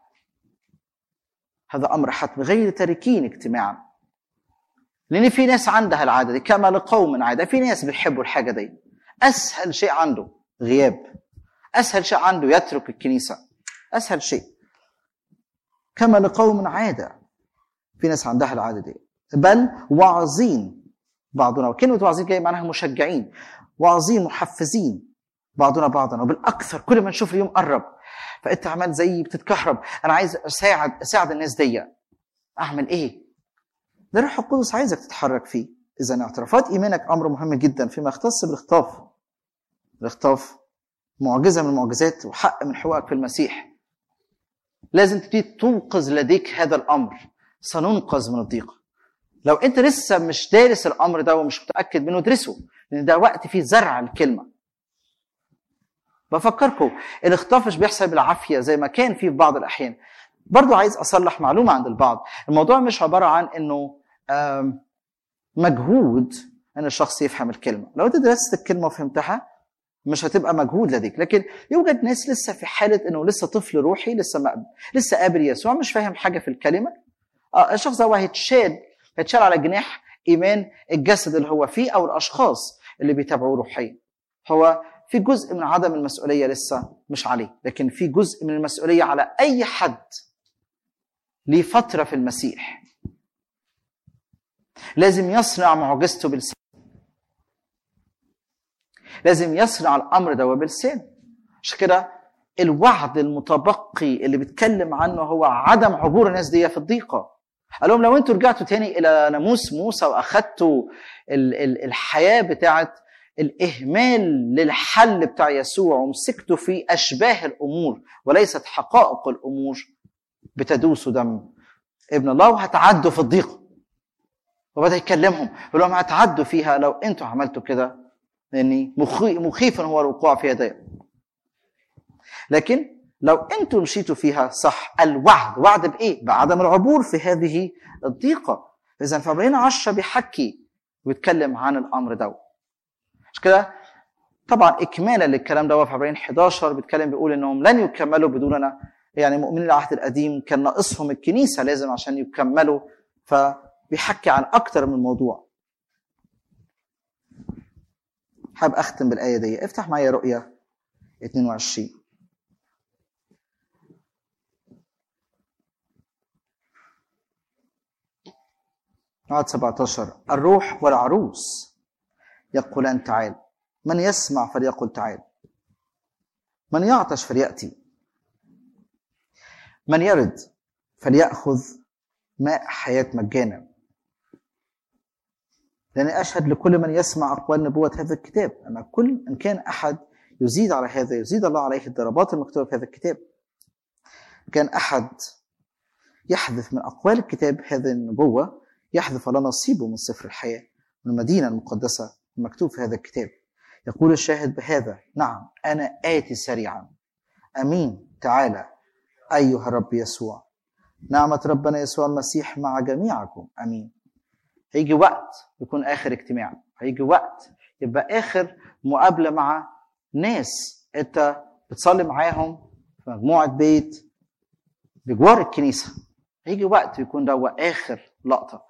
هذا أمر حتمي غير تاركين اجتماعنا لأن في ناس عندها العادة دي كما لقوم عادة في ناس بيحبوا الحاجة دي أسهل شيء عنده غياب أسهل شيء عنده يترك الكنيسة أسهل شيء كما لقوم عاده في ناس عندها العاده دي بل واعظين بعضنا وكلمه واعظين جاي معناها مشجعين واعظين محفزين بعضنا بعضا وبالاكثر كل ما نشوف اليوم قرب فانت عمال زي بتتكهرب انا عايز اساعد اساعد الناس دي اعمل ايه ده الروح القدس عايزك تتحرك فيه اذا اعترافات ايمانك امر مهم جدا فيما يختص بالاخطاف الاخطاف معجزه من المعجزات وحق من حقوقك في المسيح لازم تبتدي تنقذ لديك هذا الامر سننقذ من الضيقه لو انت لسه مش دارس الامر ده ومش متاكد منه ادرسه لان ده وقت فيه زرع الكلمه بفكركم الاخطاف مش بيحصل بالعافيه زي ما كان فيه في بعض الاحيان برضو عايز اصلح معلومه عند البعض الموضوع مش عباره عن انه مجهود ان الشخص يفهم الكلمه لو انت درست الكلمه وفهمتها مش هتبقى مجهود لديك لكن يوجد ناس لسه في حاله انه لسه طفل روحي لسه ما لسه قابل يسوع مش فاهم حاجه في الكلمه آه الشخص ده هيتشال هيتشال على جناح ايمان الجسد اللي هو فيه او الاشخاص اللي بيتابعوه روحيا هو في جزء من عدم المسؤوليه لسه مش عليه لكن في جزء من المسؤوليه على اي حد ليه فتره في المسيح لازم يصنع معجزته بلسانه لازم يصنع الامر ده بلسانه عشان كده الوعد المتبقي اللي بيتكلم عنه هو عدم عبور الناس دي في الضيقه قال لهم لو انتوا رجعتوا تاني الى ناموس موسى واخدتوا الحياه بتاعت الاهمال للحل بتاع يسوع ومسكتوا في اشباه الامور وليست حقائق الامور بتدوسوا دم ابن الله وهتعدوا في الضيقه وبدا يكلمهم يقول لهم هتعدوا فيها لو انتوا عملتوا كده لاني مخيف هو الوقوع في يدي لكن لو انتوا مشيتوا فيها صح الوعد وعد بايه بعدم العبور في هذه الضيقه اذا فابراهيم 10 بيحكي ويتكلم عن الامر ده مش كده طبعا اكمالا للكلام ده في ابراهيم 11 بيتكلم بيقول انهم لن يكملوا بدوننا يعني مؤمنين العهد القديم كان ناقصهم الكنيسه لازم عشان يكملوا فبيحكي عن اكتر من موضوع حابب اختم بالايه دي افتح معايا رؤيا 22 عدد 17 الروح والعروس يقولان تعال من يسمع فليقل تعال من يعطش فليأتي من يرد فليأخذ ماء حياة مجانا لأن أشهد لكل من يسمع أقوال نبوة هذا الكتاب أن كل إن كان أحد يزيد على هذا يزيد الله عليه الضربات المكتوبة في هذا الكتاب كان أحد يحذف من أقوال الكتاب هذه النبوة يحذف الله نصيبه من سفر الحياة من المدينة المقدسة المكتوب في هذا الكتاب يقول الشاهد بهذا نعم أنا آتي سريعا أمين تعالى أيها الرب يسوع نعمة ربنا يسوع المسيح مع جميعكم أمين هيجي وقت يكون آخر اجتماع هيجي وقت يبقى آخر مقابلة مع ناس أنت بتصلي معاهم في مجموعة بيت بجوار الكنيسة هيجي وقت يكون ده آخر لقطة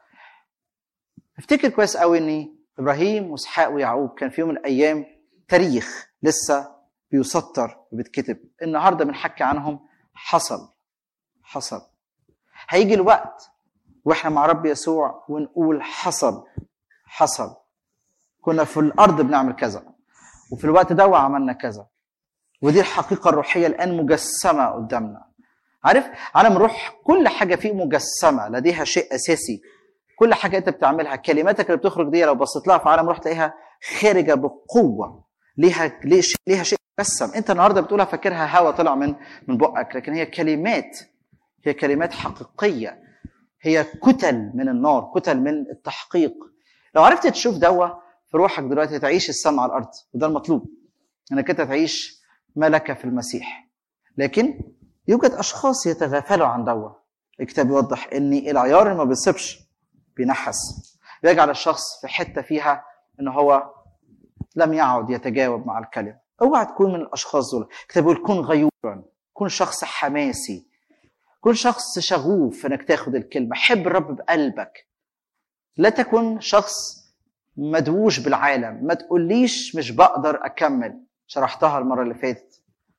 افتكر كويس قوي ان ابراهيم واسحاق ويعقوب كان في يوم من الايام تاريخ لسه بيسطر وبيتكتب النهارده بنحكي عنهم حصل حصل هيجي الوقت واحنا مع رب يسوع ونقول حصل حصل كنا في الارض بنعمل كذا وفي الوقت ده عملنا كذا ودي الحقيقه الروحيه الان مجسمه قدامنا عارف عالم الروح كل حاجه فيه مجسمه لديها شيء اساسي كل حاجه انت بتعملها كلماتك اللي بتخرج دي لو بصيت لها في عالم روح تلاقيها خارجه بقوه ليها ليش ليها شيء مجسم انت النهارده بتقولها فاكرها هوا طلع من من بقك لكن هي كلمات هي كلمات حقيقيه هي كتل من النار كتل من التحقيق لو عرفت تشوف دوا في روحك دلوقتي تعيش السماء على الارض وده المطلوب انك انت تعيش ملكه في المسيح لكن يوجد اشخاص يتغافلوا عن دوا الكتاب يوضح ان العيار ما بيصيبش بينحس بيجعل الشخص في حته فيها ان هو لم يعد يتجاوب مع الكلمه اوعى تكون من الاشخاص دول الكتاب بيقول كن غيورا كن شخص حماسي كن شخص شغوف انك تاخد الكلمه حب الرب بقلبك لا تكن شخص مدووش بالعالم ما تقوليش مش بقدر اكمل شرحتها المره اللي فاتت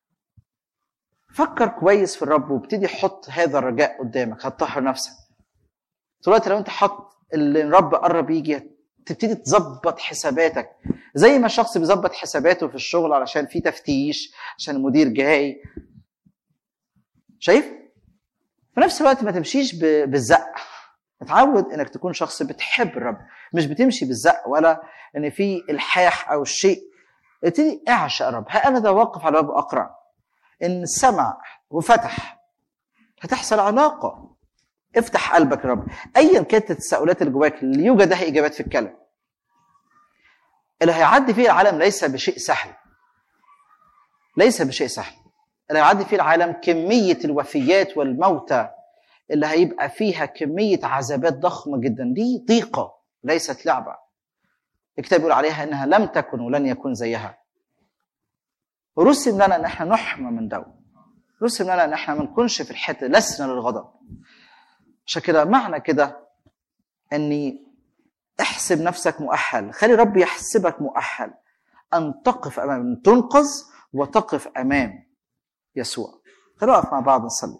فكر كويس في الرب وابتدي حط هذا الرجاء قدامك هتطهر نفسك دلوقتي لو انت حط اللي الرب قرب يجي تبتدي تظبط حساباتك زي ما الشخص بيظبط حساباته في الشغل علشان في تفتيش عشان المدير جاي شايف في نفس الوقت ما تمشيش ب- بالزق اتعود انك تكون شخص بتحب الرب مش بتمشي بالزق ولا ان في الحاح او الشيء ابتدي اعشق الرب ها انا ذا واقف على الباب اقرع ان سمع وفتح هتحصل علاقه افتح قلبك يا رب ايا كانت التساؤلات اللي جواك اللي يوجد لها اجابات في الكلام اللي هيعدي فيه العالم ليس بشيء سهل ليس بشيء سهل اللي هيعدي فيه العالم كمية الوفيات والموتى اللي هيبقى فيها كمية عذابات ضخمة جدا دي ضيقة ليست لعبة الكتاب يقول عليها انها لم تكن ولن يكون زيها رسم لنا ان احنا نحمى من دو رسم لنا ان احنا ما نكونش في الحته لسنا للغضب عشان كده معنى كده اني احسب نفسك مؤهل خلي رب يحسبك مؤهل ان تقف امام تنقذ وتقف امام يسوع خلينا نقف مع بعض نصلي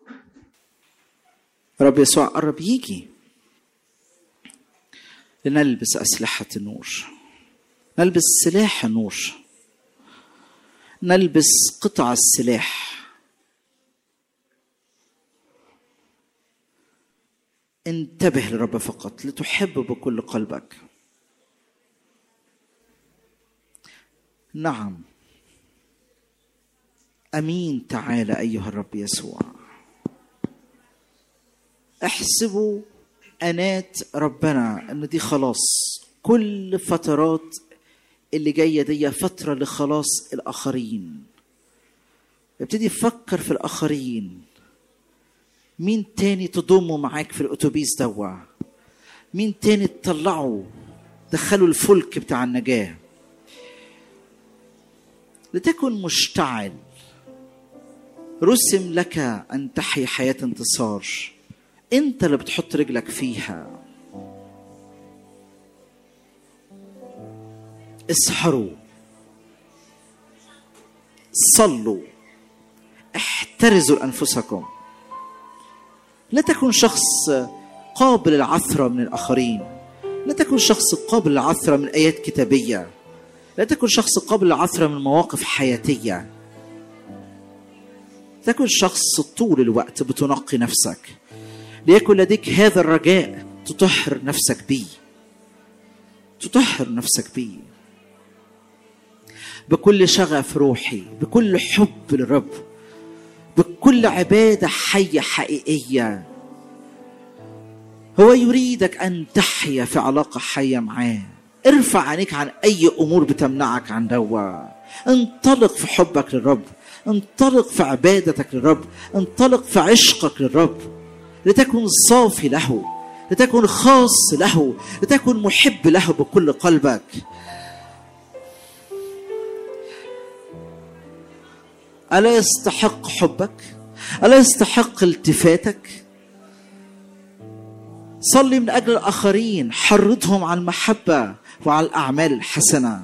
رب يسوع قرب يجي لنلبس أسلحة النور نلبس سلاح النور نلبس قطع السلاح انتبه للرب فقط لتحب بكل قلبك نعم امين تعالى ايها الرب يسوع احسبوا انات ربنا ان دي خلاص كل فترات اللي جايه دي فتره لخلاص الاخرين ابتدي فكر في الاخرين مين تاني تضمه معاك في الاتوبيس دوا مين تاني تطلعه دخلوا الفلك بتاع النجاه لتكن مشتعل رسم لك ان تحيا حياه انتصار انت اللي بتحط رجلك فيها اسهروا صلوا احترزوا لانفسكم لا تكن شخص قابل العثره من الاخرين لا تكن شخص قابل العثره من ايات كتابيه لا تكن شخص قابل العثره من مواقف حياتيه تكن شخص طول الوقت بتنقي نفسك ليكن لديك هذا الرجاء تطهر نفسك بيه تطهر نفسك بيه بكل شغف روحي بكل حب للرب بكل عبادة حية حقيقية هو يريدك أن تحيا في علاقة حية معاه ارفع عينيك عن أي أمور بتمنعك عن دوا انطلق في حبك للرب انطلق في عبادتك للرب انطلق في عشقك للرب لتكن صافي له لتكن خاص له لتكن محب له بكل قلبك ألا يستحق حبك؟ ألا يستحق التفاتك؟ صلي من أجل الآخرين حرضهم على المحبة وعلى الأعمال الحسنة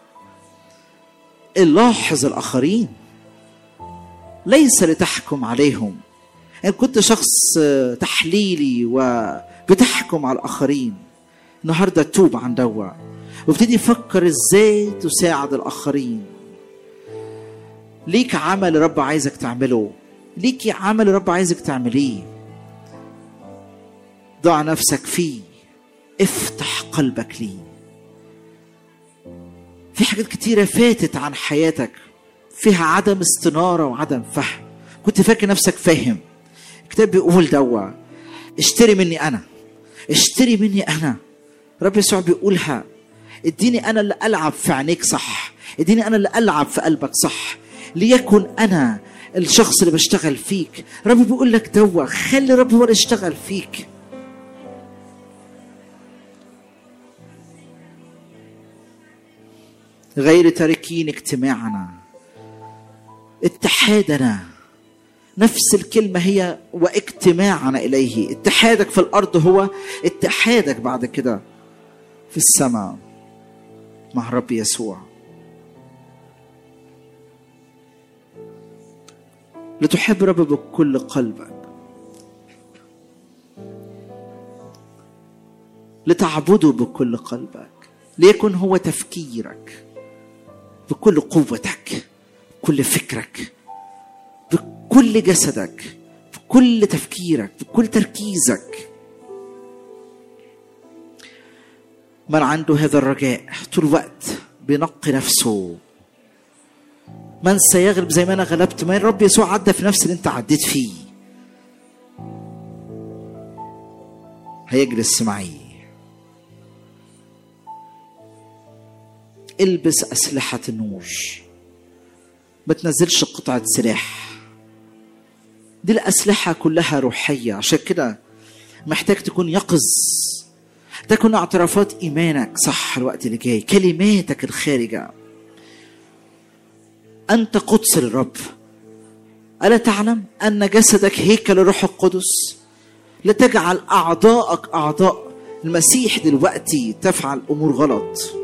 لاحظ الآخرين ليس لتحكم عليهم إن كنت شخص تحليلي وبتحكم على الآخرين النهاردة توب عن دوا وابتدي فكر ازاي تساعد الآخرين ليك عمل رب عايزك تعمله ليك عمل رب عايزك تعمليه ضع نفسك فيه افتح قلبك ليه في حاجات كتيرة فاتت عن حياتك فيها عدم استنارة وعدم فهم كنت فاكر نفسك فاهم الكتاب بيقول دوا اشتري مني أنا اشتري مني أنا رب يسوع بيقولها اديني أنا اللي ألعب في عينيك صح اديني أنا اللي ألعب في قلبك صح ليكن انا الشخص اللي بشتغل فيك رب بيقول لك دوا خلي رب هو اللي يشتغل فيك غير تاركين اجتماعنا اتحادنا نفس الكلمة هي واجتماعنا إليه اتحادك في الأرض هو اتحادك بعد كده في السماء مع الرب يسوع لتحب رب بكل قلبك لتعبده بكل قلبك ليكن هو تفكيرك بكل قوتك بكل فكرك بكل جسدك بكل تفكيرك بكل تركيزك من عنده هذا الرجاء طول الوقت بينقي نفسه من سيغلب زي ما انا غلبت ما الرب يسوع عدى في نفس اللي انت عديت فيه هيجلس معي البس أسلحة النور ما تنزلش قطعة سلاح دي الأسلحة كلها روحية عشان كده محتاج تكون يقظ تكون اعترافات إيمانك صح الوقت اللي جاي كلماتك الخارجة أنت قدس للرب ألا تعلم أن جسدك هيكل الروح القدس لا تجعل أعضائك أعضاء المسيح دلوقتي تفعل أمور غلط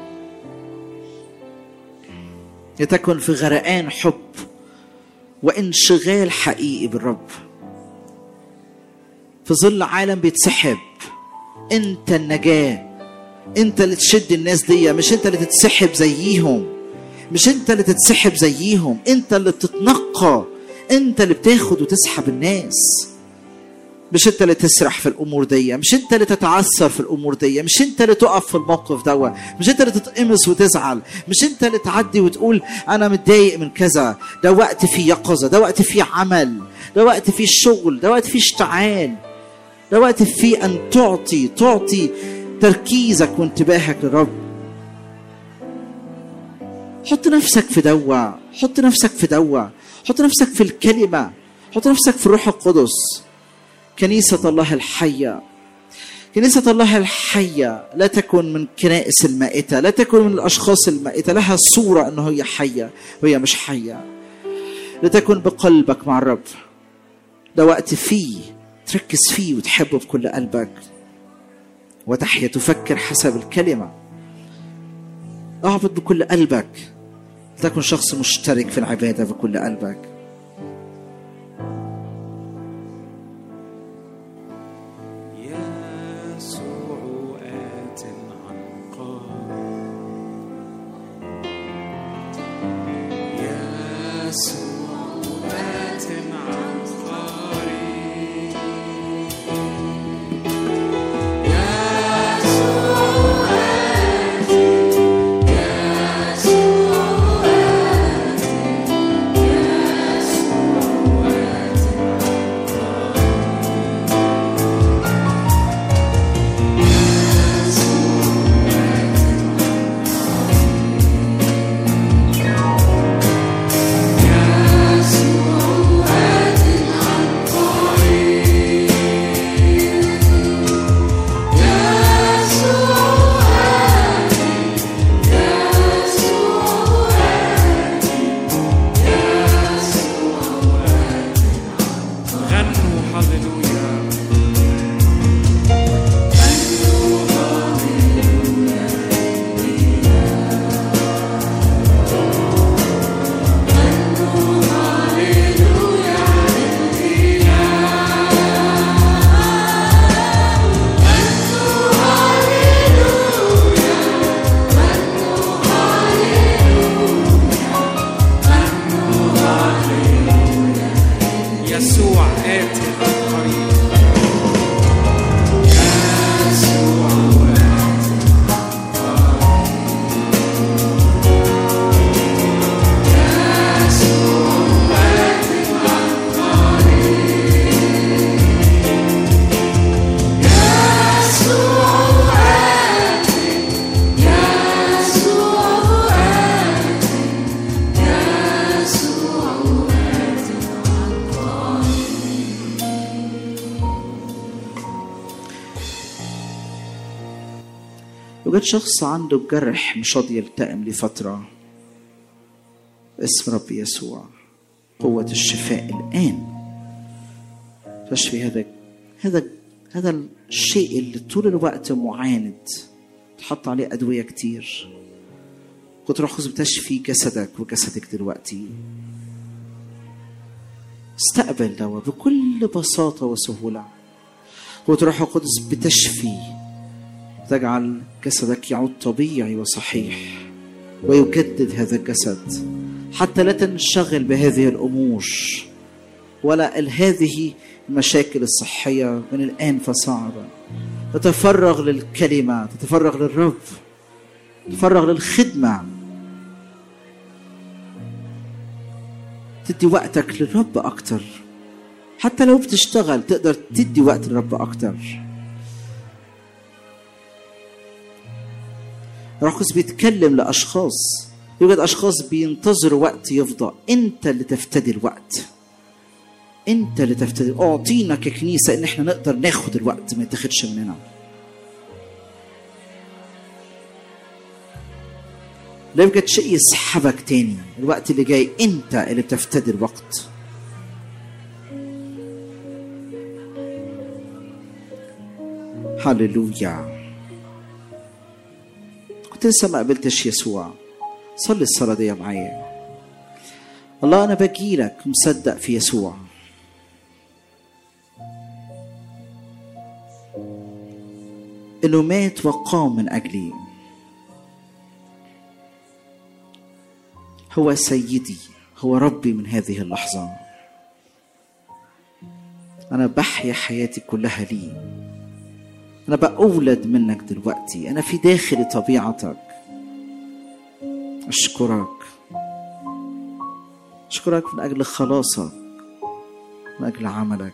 لتكن في غرقان حب وانشغال حقيقي بالرب في ظل عالم بيتسحب انت النجاة انت اللي تشد الناس دي مش انت اللي تتسحب زيهم مش انت اللي تتسحب زيهم انت اللي بتتنقى انت اللي بتاخد وتسحب الناس مش انت اللي تسرح في الامور دي مش انت اللي تتعثر في الامور دي مش انت اللي تقف في الموقف دوا مش انت اللي تتقمص وتزعل مش انت اللي تعدي وتقول انا متضايق من كذا ده وقت فيه يقظه ده وقت فيه عمل ده وقت فيه شغل ده وقت فيه اشتعال ده وقت فيه ان تعطي تعطي تركيزك وانتباهك للرب حط نفسك في دوا حط نفسك في دوا حط نفسك في الكلمه حط نفسك في الروح القدس كنيسة الله الحية كنيسة الله الحية لا تكن من كنائس المائتة لا تكن من الأشخاص المائتة لها صورة أنه هي حية وهي مش حية لتكن بقلبك مع الرب ده وقت فيه تركز فيه وتحبه بكل قلبك وتحيا تفكر حسب الكلمة اعبد بكل قلبك تكن شخص مشترك في العبادة بكل قلبك يسوع آت عن قريب يسوع آت عن قريب يسوع آت يسوع آت يسوع آت غنوا هللويا يسوع آت عن قريب يوجد شخص عنده جرح مش راضي يلتئم لفترة اسم رب يسوع قوة الشفاء الآن تشفي هذا هذا هذا الشيء اللي طول الوقت معاند تحط عليه أدوية كتير قدر القدس بتشفي جسدك وجسدك دلوقتي استقبل دوا بكل بساطة وسهولة قدر الروح القدس بتشفي تجعل جسدك يعود طبيعي وصحيح ويجدد هذا الجسد حتى لا تنشغل بهذه الامور ولا ال- هذه المشاكل الصحيه من الان فصاعدا تتفرغ للكلمه تتفرغ للرب تتفرغ للخدمه تدي وقتك للرب اكتر حتى لو بتشتغل تقدر تدي وقت للرب اكتر روح القدس بيتكلم لاشخاص يوجد اشخاص بينتظروا وقت يفضى انت اللي تفتدي الوقت انت اللي تفتدي اعطينا ككنيسه ان احنا نقدر ناخد الوقت ما يتاخدش مننا لا يوجد شيء يسحبك تاني الوقت اللي جاي انت اللي بتفتدي الوقت هللويا كنت لسه ما قابلتش يسوع صلي الصلاة دي معايا الله أنا بجيلك مصدق في يسوع إنه مات وقام من أجلي هو سيدي هو ربي من هذه اللحظة أنا بحيا حياتي كلها لي أنا بأولد منك دلوقتي أنا في داخل طبيعتك أشكرك أشكرك من أجل خلاصك من أجل عملك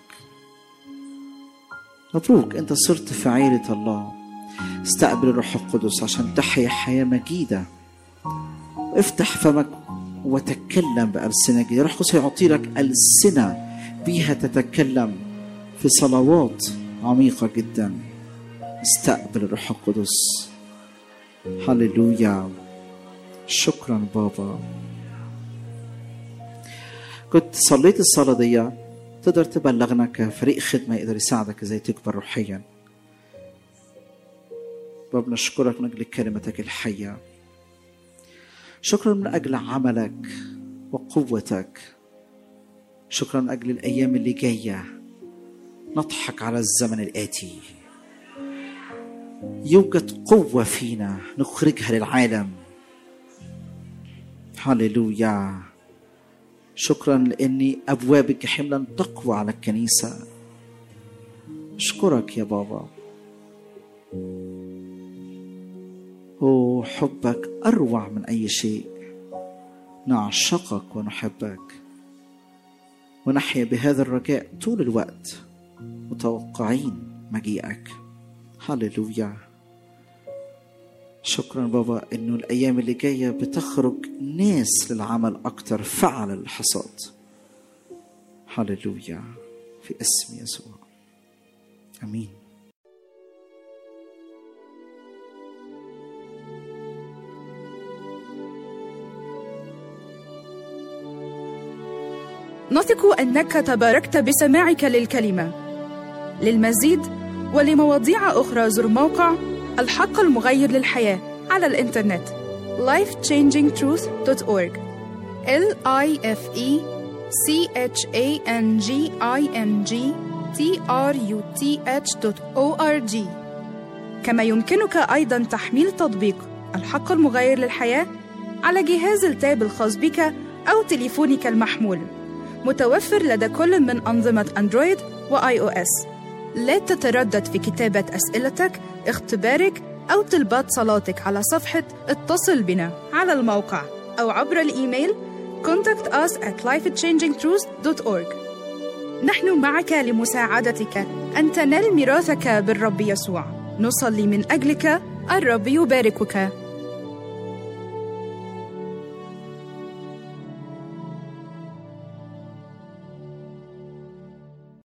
مبروك أنت صرت في عيلة الله استقبل الروح القدس عشان تحيا حياة مجيدة افتح فمك وتكلم بألسنة جديدة الروح القدس يعطي لك ألسنة بيها تتكلم في صلوات عميقة جدا استقبل الروح القدس هللويا شكرا بابا كنت صليت الصلاة دي تقدر تبلغنا كفريق خدمة يقدر يساعدك ازاي تكبر روحيا بابا نشكرك من أجل كلمتك الحية شكرا من أجل عملك وقوتك شكرا من أجل الأيام اللي جاية نضحك على الزمن الآتي يوجد قوة فينا نخرجها للعالم هللويا شكرا لأن أبواب الجحيم لن تقوى على الكنيسة أشكرك يا بابا أوه حبك أروع من أي شيء نعشقك ونحبك ونحيا بهذا الرجاء طول الوقت متوقعين مجيئك هللويا شكرا بابا انه الايام اللي جايه بتخرج ناس للعمل اكتر فعل الحصاد هللويا في اسم يسوع امين نثق انك تباركت بسماعك للكلمه للمزيد ولمواضيع اخرى زر موقع الحق المغير للحياه على الانترنت lifechangingtruth.org l i f e c h a n g i n g t r u t h.org كما يمكنك ايضا تحميل تطبيق الحق المغير للحياه على جهاز التاب الخاص بك او تليفونك المحمول متوفر لدى كل من أنظمة أندرويد وآي أو إس. لا تتردد في كتابة أسئلتك، اختبارك أو طلبات صلاتك على صفحة اتصل بنا على الموقع أو عبر الإيميل contact us at lifechangingtruth.org نحن معك لمساعدتك أن تنال ميراثك بالرب يسوع نصلي من أجلك الرب يباركك